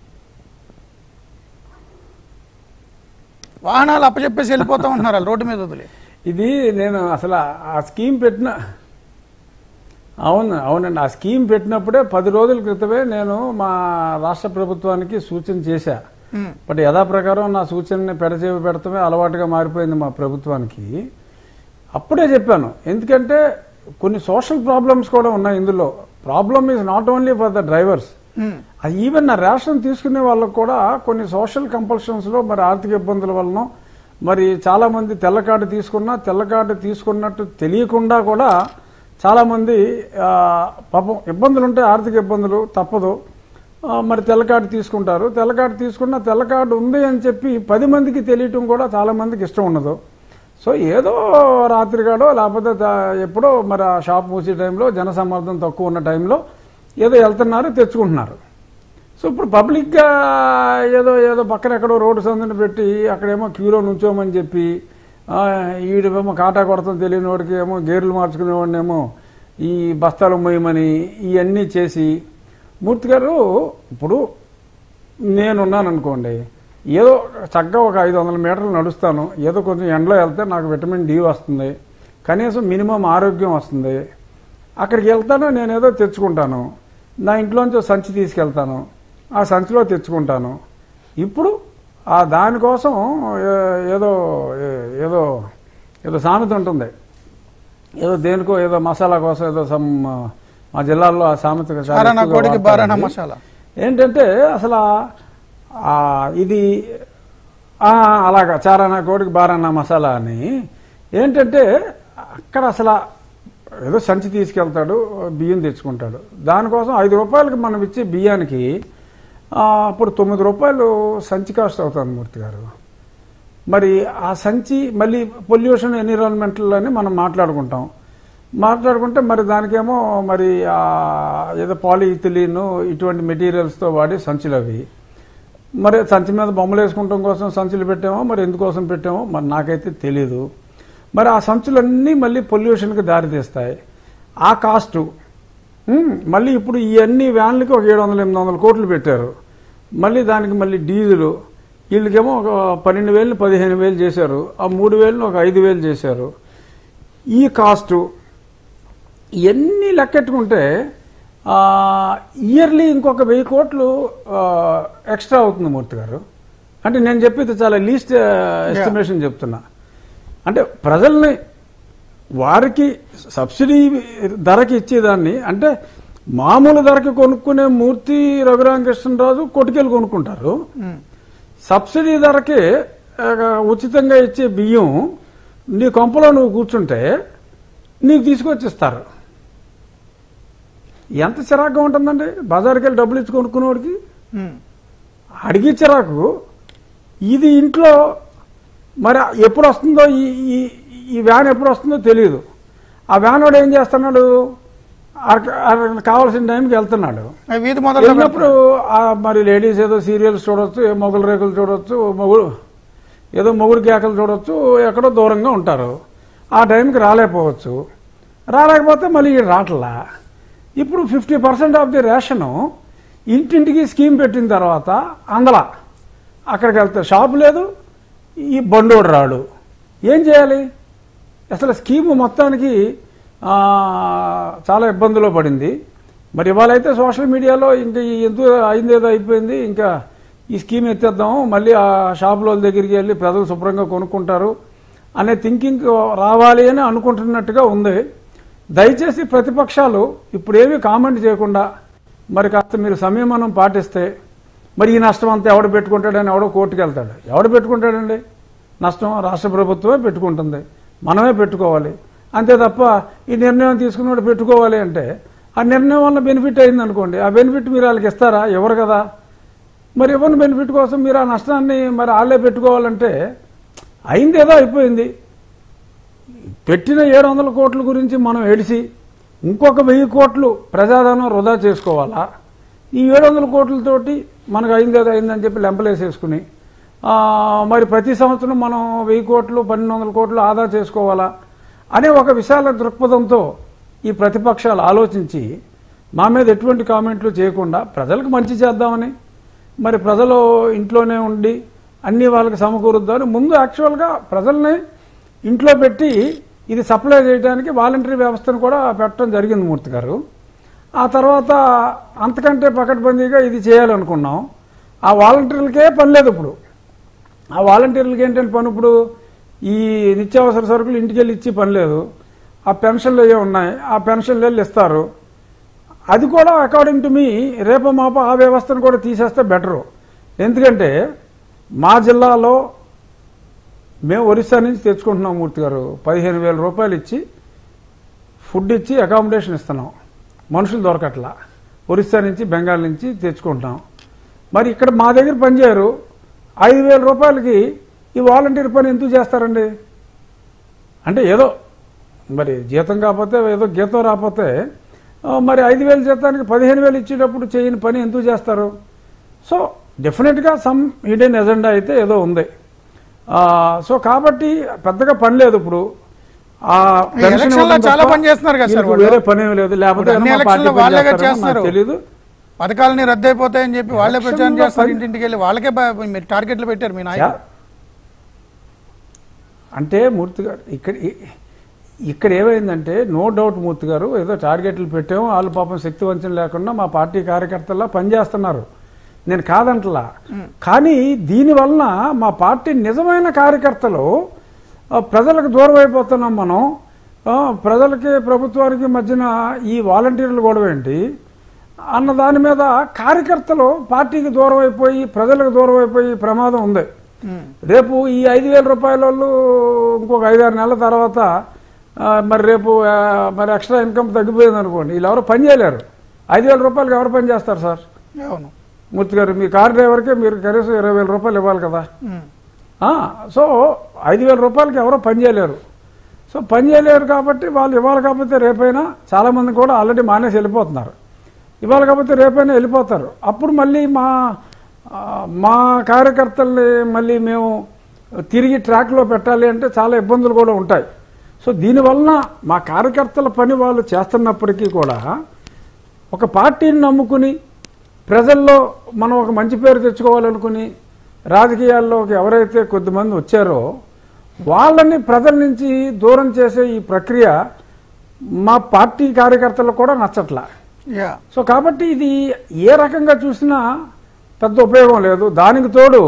A: వాహనాలు అప్పచెప్పేసి వెళ్ళిపోతా ఉంటున్నారు వాళ్ళు రోడ్డు మీద వదిలే
B: ఇది నేను అసలు ఆ- ఆ స్కీమ్ పెట్టిన అవును అవునండి ఆ స్కీమ్ పెట్టినప్పుడే పది రోజుల క్రితమే నేను మా రాష్ట్ర ప్రభుత్వానికి సూచన చేశా
A: ఉమ్.
B: బట్ యథాప్రకారం నా సూచనని పెడచేవి పెడతమే అలవాటుగా మారిపోయింది మా ప్రభుత్వానికి అప్పుడే చెప్పాను ఎందుకంటే కొన్ని సోషల్ ప్రాబ్లమ్స్ కూడా ఉన్నాయి ఇందులో problem is not only for the drivers
A: um.
B: అది ఈవెన్ నా రేషన్ తీసుకునే వాళ్ళకు కూడా కొన్ని సోషల్ కంపల్షన్స్లో మరి ఆర్థిక ఇబ్బందుల వలన మరి చాలామంది తెల్ల కార్డు తీసుకున్నా తెల్ల కార్డు తీసుకున్నట్టు తెలియకుండా కూడా చాలామంది ఆ, పాపం ఇబ్బందులు ఉంటాయి ఆర్థిక ఇబ్బందులు తప్పదు ఆ, మరి తెల్ల కార్డు తీసుకుంటారు తెల్ల కార్డు తీసుకున్న తెల్ల కార్డు ఉంది అని చెప్పి పది మందికి తెలియటం కూడా చాలామందికి ఇష్టం ఉండదు సో ఏదో రాత్రిగాడో లేకపోతే త- ఎప్పుడో మరి ఆ షాప్ మూసే టైంలో జనసమ్మర్దం తక్కువ ఉన్న టైంలో ఏదో వెళ్తున్నారు తెచ్చుకుంటున్నారు సో ఇప్పుడు పబ్లిక్గా ఏదో ఏదో పక్కన ఎక్కడో రోడ్డు సందుని పెట్టి అక్కడేమో క్యూలో నుంచోమని చెప్పి ఆ, ఈడేమో కాటా కొడతాం తెలియని వాడికి ఏమో గేర్లు మార్చుకునేవాడినేమో ఈ బస్తాలు మొయ్యమని ఇవన్నీ చేసి మూర్తి గారు ఇప్పుడు నేనున్నాను అనుకోండి ఏదో చక్కగా ఒక ఐదు వందల మీటర్లు నడుస్తాను ఏదో కొంచెం ఎండలో వెళ్తే నాకు విటమిన్ డి వస్తుంది కనీసం మినిమం ఆరోగ్యం వస్తుంది అక్కడికి వెళ్తాను నేను ఏదో తెచ్చుకుంటాను నా ఇంట్లోంచి ఓ సంచి తీసుకెళ్తాను ఆ సంచిలో తెచ్చుకుంటాను ఇప్పుడు ఆ దానికోసం ఏ- ఏదో ఏ- ఏదో ఏదో సామెత ఉంటుంది ఏదో దేనికో ఏదో మసాలా కోసం ఏదో సమ్ మా జిల్లాల్లో ఆ సామెత చాలా
A: చారానా
B: ఎక్కువగా
A: కోడికి
B: వాడతారు
A: బారానా
B: అది.
A: మసాలా
B: ఏంటంటే అసలు ఆ- ఆ ఇది ఆ, అలాగా చారానా కోడికి బారానా మసాలా అని ఏంటంటే అక్కడ అసలు ఏదో సంచి తీసుకెళ్తాడు బియ్యం తెచ్చుకుంటాడు దానికోసం ఐదు రూపాయలకి మనం ఇచ్చే బియ్యానికి ఆ, అప్పుడు తొమ్మిది రూపాయలు సంచి కాస్ట్ అవుతుంది మూర్తి గారు మరి ఆ సంచి మళ్ళీ పొల్యూషన్ ఎన్విరాన్మెంటల్ అని మనం మాట్లాడుకుంటాం మాట్లాడుకుంటే మరి దానికేమో మరి ఆ ఏదో పాలిఇథిలీన్ ఇటువంటి మెటీరియల్స్తో వాడి సంచులు అవి మరి సంచి మీద బొమ్మలు వేసుకుంటాం కోసం సంచులు పెట్టామో మరి ఎందుకోసం పెట్టామో మరి నాకైతే తెలీదు మరి ఆ సంచులన్నీ మళ్ళీ పొల్యూషన్కి దారితీస్తాయి ఆ కాస్టు ఉమ్, మళ్ళీ ఇప్పుడు ఈ అన్ని వ్యాన్లకి ఒక ఏడు వందల ఎనిమిది వందల కోట్లు పెట్టారు మళ్ళీ దానికి మళ్ళీ డీజిల్ వీళ్ళకేమో ఒక పన్నెండు వేలు పదిహేను వేలు చేశారు ఆ మూడు వేలను ఒక ఐదు వేలు చేశారు ఈ కాస్టు ఇవన్నీ లెక్కెట్టుకుంటే ఇయర్లీ ఇంకొక వెయ్యి కోట్లు ఎక్స్ట్రా అవుతుంది మూర్తి గారు అంటే నేను చెప్పేది చాలా లీస్ట్ ఎస్టిమేషన్ చెప్తున్నా అంటే ప్రజల్ని వారికి సబ్సిడీ ధరకి ఇచ్చేదాన్ని అంటే మామూలు ధరకి కొనుక్కునే మూర్తి రఘురామకృష్ణరాజు కొట్టుకెళ్ళి కొనుక్కుంటారు
A: ఉమ్.
B: సబ్సిడీ ధరకి ఆ, ఉచితంగా ఇచ్చే బియ్యం నీ కొంపలో నువ్వు కూర్చుంటే నీకు తీసుకొచ్చిస్తారు ఎంత చిరాకుగా ఉంటుందండి బజార్కి వెళ్ళి డబ్బులు ఇచ్చి కొనుక్కునేవాడికి
A: ఉమ్.
B: అడిగి చిరాకు ఇది ఇంట్లో మరి ఎప్పుడు వస్తుందో ఈ ఈ- ఈ వ్యాన్ ఎప్పుడు వస్తుందో తెలియదు ఆ వ్యాన్ వాడు ఏం చేస్తున్నాడు అక్కడ- అక్కడ కావాల్సిన టైంకి వెళ్తున్నాడు
A: వీధి మొదలు
B: వెళ్ళినప్పుడు ఆ మరి లేడీస్ ఏదో సీరియల్స్ చూడొచ్చు ఏ మొగుడు రేకులు చూడొచ్చు మొగుడు ఏదో మొగుడు కేకలు చూడొచ్చు ఎక్కడో దూరంగా ఉంటారు ఆ టైంకి రాలేకపోవచ్చు రాలేకపోతే మళ్ళీ ఈడు రావట్లా ఇప్పుడు fifty percent of the ration ఇంటింటికి స్కీమ్ పెట్టిన తర్వాత అందల అక్కడికి వెళ్తే షాపు లేదు ఈ బండోడు రాడు ఏం చేయాలి అసలు స్కీము మొత్తానికి ఆ, చాలా ఇబ్బందులో పడింది మరి ఇవాళ అయితే సోషల్ మీడియాలో ఇంకా ఈ ఎందుకు అయింది ఏదో అయిపోయింది ఇంకా ఈ స్కీమ్ ఎత్తేద్దాం మళ్ళీ ఆ షాపుల దగ్గరికి వెళ్ళి ప్రజలు శుభ్రంగా కొనుక్కుంటారు అనే థింకింగ్ రావాలి అని అనుకుంటున్నట్టుగా ఉంది దయచేసి ప్రతిపక్షాలు ఇప్పుడు ఏమీ కామెంట్ చేయకుండా మరి కాస్త మీరు సంయమనం పాటిస్తే మరి ఈ నష్టం అంతా ఎవడు పెట్టుకుంటాడని ఎవడో కోర్టుకు వెళ్తాడు ఎవడు పెట్టుకుంటాడండి నష్టం రాష్ట్ర ప్రభుత్వమే పెట్టుకుంటుంది మనమే పెట్టుకోవాలి అంతే తప్ప ఈ నిర్ణయం తీసుకున్నవాడు పెట్టుకోవాలి అంటే ఆ నిర్ణయం వల్ల బెనిఫిట్ అయింది అనుకోండి ఆ బెనిఫిట్ మీరు వాళ్ళకి ఇస్తారా ఎవరు కదా మరి ఇవ్వని బెనిఫిట్ కోసం మీరు ఆ నష్టాన్ని మరి వాళ్ళే పెట్టుకోవాలంటే అయింది ఏదో అయిపోయింది పెట్టిన ఏడు వందల కోట్ల గురించి మనం ఏడిసి ఇంకొక వెయ్యి కోట్లు ప్రజాధనం వృధా చేసుకోవాలా ఈ ఏడు వందల కోట్లతోటి మనకు అయింది ఏదో అయిందని చెప్పి లెంపలేసేసుకుని ఆ, మరి ప్రతి సంవత్సరం మనం వెయ్యి కోట్లు పన్నెండు వందల కోట్లు ఆదా చేసుకోవాలా అనే ఒక విశాల దృక్పథంతో ఈ ప్రతిపక్షాలు ఆలోచించి మా మీద ఎటువంటి కామెంట్లు చేయకుండా ప్రజలకు మంచి చేద్దామని మరి ప్రజలు ఇంట్లోనే ఉండి అన్ని వాళ్ళకి సమకూరుద్దామని ముందు యాక్చువల్గా ప్రజల్ని ఇంట్లో పెట్టి ఇది సప్లై చేయడానికి వాలంటరీ వ్యవస్థను కూడా పెట్టడం జరిగింది మూర్తి గారు ఆ తర్వాత అంతకంటే పకడ్బందీగా ఇది చేయాలనుకున్నాం ఆ వాలంటీర్లకే పని లేదు ఇప్పుడు ఆ వాలంటీర్లకి ఏంటంటే పని ఇప్పుడు ఈ నిత్యావసర సరుకులు ఇంటికి వెళ్ళి ఇచ్చి పని లేదు ఆ పెన్షన్లు ఏ ఉన్నాయి ఆ పెన్షన్లు వెళ్ళి ఇస్తారు అది కూడా అకార్డింగ్ టు మీ రేప మాప ఆ వ్యవస్థను కూడా తీసేస్తే బెటరు ఎందుకంటే మా జిల్లాలో మేము ఒరిస్సా నుంచి తెచ్చుకుంటున్నాం మూర్తి గారు పదిహేను వేల రూపాయలు ఇచ్చి ఫుడ్ ఇచ్చి అకామిడేషన్ ఇస్తున్నాం మనుషులు దొరకట్లా ఒరిస్సా నుంచి బెంగాల్ నుంచి తెచ్చుకుంటున్నాం మరి ఇక్కడ మా దగ్గర పనిచేయరు ఐదు వేల రూపాయలకి ఈ వాలంటీర్ పని ఎందుకు చేస్తారండి అంటే ఏదో మరి జీతం కాకపోతే ఏదో గీతం రాకపోతే ఆ, మరి ఐదు వేల జీతానికి పదిహేను వేలు ఇచ్చేటప్పుడు చేయని పని ఎందుకు చేస్తారు సో డెఫినెట్గా సమ్ హిడెన్ ఎజెండా అయితే ఏదో ఉంది ఆ, సో కాబట్టి పెద్దగా పని లేదు ఇప్పుడు ఆ
A: ఈ
B: పెన్షన్
A: ఎలక్షన్లో
B: ఇవ్వడం
A: చాలా
B: తప్ప
A: పని చేస్తున్నారు కదా సార్
B: వీళ్ళకి
A: వాళ్ళు.
B: వేరే పని ఏమీ లేదు లేకపోతే
A: ఇప్పుడు అన్ని
B: ఏమో పార్టీ
A: ఎలక్షన్లో
B: పని
A: వాళ్ళేగా
B: చేస్తారో
A: చేస్తున్నారు.
B: నాకు తెలీదు
A: పథకాలని రద్దయిపోతాయని చెప్పి వాళ్ళే ప్రచారం
B: ఎలక్షన్లో
A: చేస్తారు
B: పని-
A: ఇంటింటికి వెళ్ళి వాళ్ళకే బ- మీరు టార్గెట్లు పెట్టారు మీ నాయకులు
B: చా- అంటే మూర్తి గారు ఇక్కడ ఇ- ఇక్కడ ఏమైందంటే నో డౌట్ మూర్తి గారు ఏదో టార్గెట్లు పెట్టాము వాళ్ళు పాపం శక్తి వంచన లేకుండా మా పార్టీ కార్యకర్తల్లా పనిచేస్తున్నారు నేను కాదంటలా కానీ దీని వలన మా పార్టీ నిజమైన కార్యకర్తలు ఆ, ప్రజలకు దూరం అయిపోతున్నాం మనం ఆ, ప్రజలకి ప్రభుత్వానికి మధ్యన ఈ వాలంటీర్లు గొడవ ఏంటి అన్న దాని మీద కార్యకర్తలు పార్టీకి దూరం అయిపోయి ప్రజలకు దూరం అయిపోయి ప్రమాదం ఉంది
A: ఉమ్.
B: రేపు ఈ ఐదు వేల రూపాయల వాళ్ళు ఇంకొక ఐదారు నెలల తర్వాత ఆ, మరి రేపు ఆ, మరి ఎక్స్ట్రా ఇన్కమ్ తగ్గిపోయింది అనుకోండి వీళ్ళు ఎవరు పని చేయలేరు ఐదు వేల రూపాయలకి ఎవరు పని చేస్తారు సార్
A: అవును
B: మూర్తి గారు మీ కార్ డ్రైవర్కే మీరు కనీసం ఇరవై వేల రూపాయలు ఇవ్వాలి కదా
A: ఉమ్.
B: ఆ, సో ఐదు వేల రూపాయలకి ఎవరో పని చేయలేరు సో పని చేయలేరు కాబట్టి వాళ్ళు ఇవ్వాలి కాకపోతే రేపైనా చాలామంది కూడా ఆల్రెడీ మానేసి వెళ్ళిపోతున్నారు ఇవాళ కాకపోతే రేపైనా వెళ్ళిపోతారు అప్పుడు మళ్ళీ మా ఆ, మా కార్యకర్తల్ని మళ్ళీ మేము తిరిగి ట్రాక్లో పెట్టాలి అంటే చాలా ఇబ్బందులు కూడా ఉంటాయి సో దీనివలన మా కార్యకర్తల పని వాళ్ళు చేస్తున్నప్పటికీ కూడా ఒక పార్టీని నమ్ముకుని ప్రజల్లో మనం ఒక మంచి పేరు తెచ్చుకోవాలనుకుని రాజకీయాల్లోకి ఎవరైతే కొద్దిమంది వచ్చారో వాళ్ళని ప్రజల నుంచి దూరం చేసే ఈ ప్రక్రియ మా పార్టీ కార్యకర్తలకు కూడా నచ్చట్లా
A: యా
B: సో కాబట్టి ఇది ఏ రకంగా చూసినా పెద్ద ఉపయోగం లేదు దానికి తోడు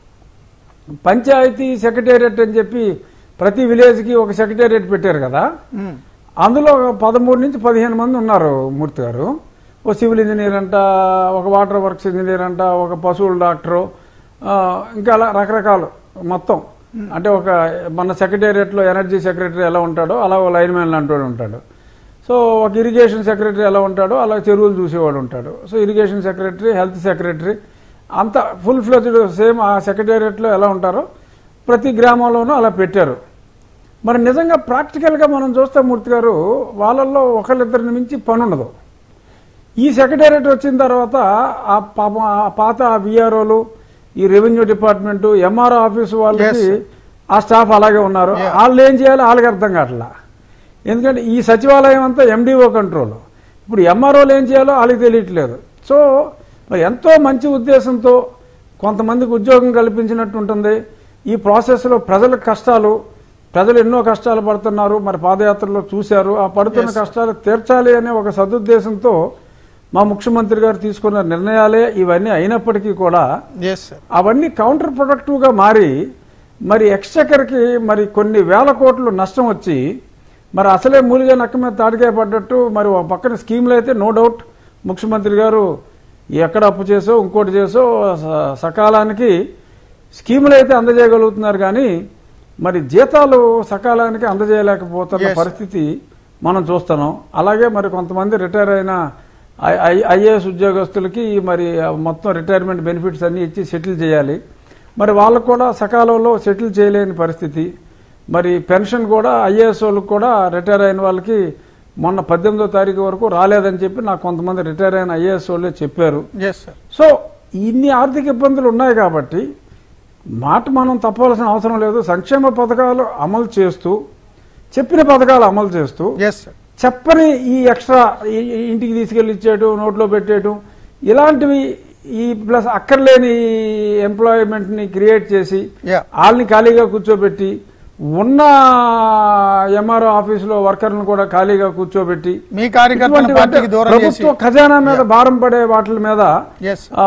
B: పంచాయతీ సెక్రటేరియట్ అని చెప్పి ప్రతి విలేజ్కి ఒక సెక్రటేరియట్ పెట్టారు కదా
A: ఉమ్.
B: అందులో ఒక పదమూడు నుంచి పదిహేను మంది ఉన్నారు మూర్తి గారు ఓ సివిల్ ఇంజనీర్ అంట ఒక వాటర్ వర్క్స్ ఇంజనీర్ అంట ఒక పశువుల డాక్టరు ఆ, ఇంకా అలా రకరకాలు మొత్తం అంటే ఒక మన సెక్రటేరియట్లో ఎనర్జీ సెక్రటరీ ఎలా ఉంటాడో అలా ఓ లైన్ మ్యాన్ అంటూ ఉంటాడు సో ఒక ఇరిగేషన్ సెక్రటరీ ఎలా ఉంటాడో అలా చెరువులు చూసేవాడు ఉంటాడు so irrigation secretary health secretary అంత ఫుల్ ఫ్లెజ్డ్ సేమ్ ఆ సెక్రటేరియట్లో ఎలా ఉంటారో ప్రతి గ్రామంలోనూ అలా పెట్టారు మరి నిజంగా ప్రాక్టికల్గా మనం చూస్తే మూర్తి గారు వాళ్ళల్లో ఒకళ్ళిద్దరిని మించి పని ఉండదు ఈ సెక్రటేరియట్ వచ్చిన తర్వాత ఆ పాపం ఆ పాత విఆర్ఓలు ఈ రెవెన్యూ డిపార్ట్మెంట్ ఎంఆర్ఓ ఆఫీస్ వాళ్ళకి
A: Yes.
B: ఆ స్టాఫ్ అలాగే ఉన్నారు
A: Yeah.
B: వాళ్ళు ఏం చేయాలో వాళ్ళకి అర్థం కావట్లా ఎందుకంటే ఈ సచివాలయం అంతా ఎండిఓ కంట్రోల్ ఇప్పుడు ఎంఆర్ఓలు ఏం చేయాలో వాళ్ళకి తెలియట్లేదు సో మరి ఎంతో మంచి ఉద్దేశంతో కొంతమందికి ఉద్యోగం కల్పించినట్టు ఉంటుంది ఈ ప్రాసెస్లో ప్రజల కష్టాలు ప్రజలు ఎన్నో కష్టాలు పడుతున్నారు మరి పాదయాత్రలో చూశారు ఆ పడుతున్న
A: Yes.
B: కష్టాలు తీర్చాలి అనే ఒక సదుద్దేశంతో మా ముఖ్యమంత్రి గారు తీసుకున్న నిర్ణయాలే ఇవన్నీ అయినప్పటికీ కూడా
A: ఎస్ సార్
B: అవన్నీ కౌంటర్ ప్రొడక్టివ్గా మారి మరి ఎక్స్చకర్కి మరి కొన్ని వేల కోట్లు నష్టం వచ్చి మరి అసలే మూలిగా నక్క మీద తాడికాయ పడ్డట్టు మరి ఒక పక్కన స్కీమ్లు అయితే నో డౌట్ ముఖ్యమంత్రి గారు ఎక్కడ అప్పు చేసో ఇంకోటి చేసో స- సకాలానికి స్కీములు అయితే అందజేయగలుగుతున్నారు కానీ మరి జీతాలు సకాలానికి అందజేయలేకపోతున్న
A: Yes.
B: పరిస్థితి మనం చూస్తున్నాం అలాగే మరి కొంతమంది రిటైర్ అయిన ఐఏఎస్ ఉద్యోగస్తులకి మరి మొత్తం రిటైర్మెంట్ బెనిఫిట్స్ అన్ని ఇచ్చి సెటిల్ చేయాలి మరి వాళ్ళకు కూడా సకాలంలో సెటిల్ చేయలేని పరిస్థితి మరి పెన్షన్ కూడా ఐఏఎస్ వాళ్ళకి కూడా రిటైర్ అయిన వాళ్ళకి మొన్న పద్దెనిమిదో తారీఖు వరకు రాలేదని చెప్పి నాకు కొంతమంది రిటైర్ అయిన ఐఏఎస్ వాళ్ళే చెప్పారు
A: ఎస్ సార్
B: సో ఇన్ని ఆర్థిక ఇబ్బందులు ఉన్నాయి కాబట్టి మాట మనం తప్పవలసిన అవసరం లేదు సంక్షేమ పథకాలు అమలు చేస్తూ చెప్పిన పథకాలు అమలు చేస్తూ
A: ఎస్ సార్
B: చెప్పని ఈ ఎక్స్ట్రా ఈ- ఈ ఇంటికి తీసుకెళ్ళి ఇచ్చేయటం నోట్లో పెట్టేయటం ఇలాంటివి ఈ ప్లస్ అక్కర్లేని ఎంప్లాయ్మెంట్ని క్రియేట్ చేసి
A: యా
B: వాళ్ళని ఖాళీగా కూర్చోబెట్టి ఉన్న ఎంఆర్ఓ ఆఫీసులో వర్కర్లను కూడా ఖాళీగా కూర్చోబెట్టి
A: మీ కార్యకర్తలను
B: ఇటువంటి
A: పార్టీకి
B: అంటే
A: దూరం చేసి
B: ప్రభుత్వ ఖజానా మీద భారం పడే వాటి మీద
A: ఎస్
B: ఆ,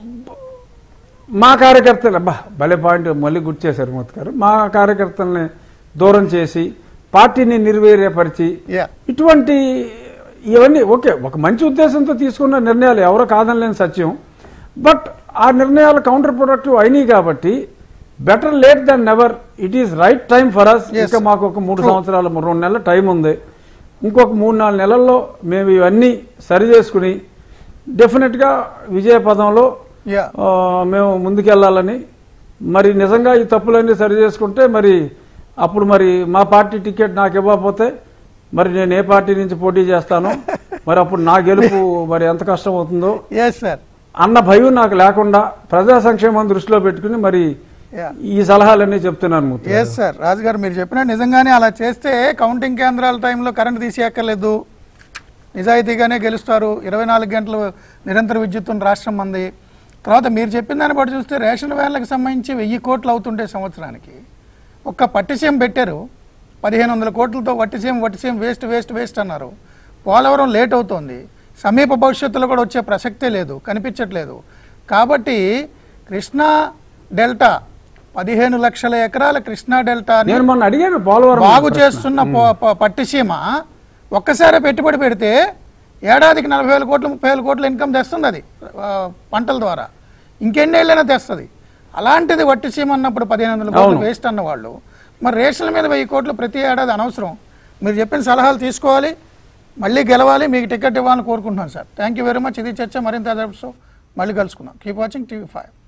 B: మా కార్యకర్తలు అబ్బా భలే పాయింట్ మళ్ళీ గుర్తు చేశారు మూర్తి గారు మా కార్యకర్తల్ని దూరం చేసి పార్టీని నిర్వీర్యపరిచి
A: యా
B: ఇటువంటి ఇవన్నీ ఓకే ఒక మంచి ఉద్దేశంతో తీసుకున్న నిర్ణయాలు ఎవరో కాదనలేని సత్యం బట్ ఆ నిర్ణయాలు కౌంటర్ ప్రొడక్టివ్ అయినాయి కాబట్టి better late then never it is right time for us
A: Yes,
B: ఇంకా
A: sir.
B: మాకు ఒక మూడు సంవత్సరాలు మూడు రెండు నెలల టైం ఉంది ఇంకొక మూడు నాలుగు నెలల్లో మేము ఇవన్నీ సరి చేసుకుని డెఫినెట్గా విజయ పదంలో
A: యా
B: ఆ, మేము ముందుకెళ్లాలని మరి నిజంగా ఈ తప్పులన్నీ సరి చేసుకుంటే మరి అప్పుడు మరి మా పార్టీ టికెట్ నాకు ఇవ్వకపోతే మరి నేను ఏ పార్టీ నుంచి పోటీ చేస్తాను మరి అప్పుడు నా గెలుపు మరి ఎంత కష్టం అవుతుందో
A: ఎస్ సార్
B: అన్న భయం నాకు లేకుండా ప్రజా సంక్షేమం దృష్టిలో పెట్టుకుని మరి
A: యా
B: ఈ సలహాలన్నీ చెప్తున్నాను మూర్తి గారు.
A: ఎస్ సార్ రాజుగారు మీరు చెప్పిన నిజంగానే అలా చేస్తే కౌంటింగ్ కేంద్రాల టైంలో కరెంట్ తీసేయక్కర్లేదు నిజాయితీగానే గెలుస్తారు ఇరవై నాలుగు గంటలు నిరంతర విద్యుత్తున్న రాష్ట్రం మంది తర్వాత మీరు చెప్పిన దాన్ని బట్టి చూస్తే రేషన్ వ్యాన్లకు సంబంధించి వెయ్యి కోట్లు అవుతుంటే సంవత్సరానికి ఒక్క పట్టిసీమ పెట్టారు పదిహేను వందల కోట్లతో Vattiseema Vattiseema waste waste waste అన్నారు పోలవరం లేట్ అవుతోంది సమీప భవిష్యత్తులో కూడా వచ్చే ప్రసక్తే లేదు కనిపించట్లేదు కాబట్టి కృష్ణా డెల్టా పదిహేను లక్షల ఎకరాల కృష్ణా డెల్టా
B: నేను మొన్న అడిగాను పోలవరం
A: బాగు
B: ప్రశ్న.
A: చేస్తున్న ప- ప- పట్టిసీమ ఒక్కసారి పెట్టుబడి పెడితే ఏడాదికి నలభై వేల కోట్లు ముప్పై వేల కోట్ల ఇన్కమ్ తెస్తుంది అది ఆ, పంటల ద్వారా ఇంకెన్నేళ్ళైనా తెస్తుంది అలాంటిది వట్టి సీమ అన్నప్పుడు పదిహేను వందల కోట్లు
B: అవును.
A: వేస్ట్ అన్న వాళ్ళు మరి రేషన్ల మీద వెయ్యి కోట్లు ప్రతి ఏడాది అనవసరం మీరు చెప్పిన సలహాలు తీసుకోవాలి మళ్ళీ గెలవాలి మీకు టికెట్ ఇవ్వాలని కోరుకుంటున్నాను sir thank you very much ఇది చర్చ మరింత మళ్ళీ కలుసుకుందాం కీప్ వాచింగ్ టీవీ ఫైవ్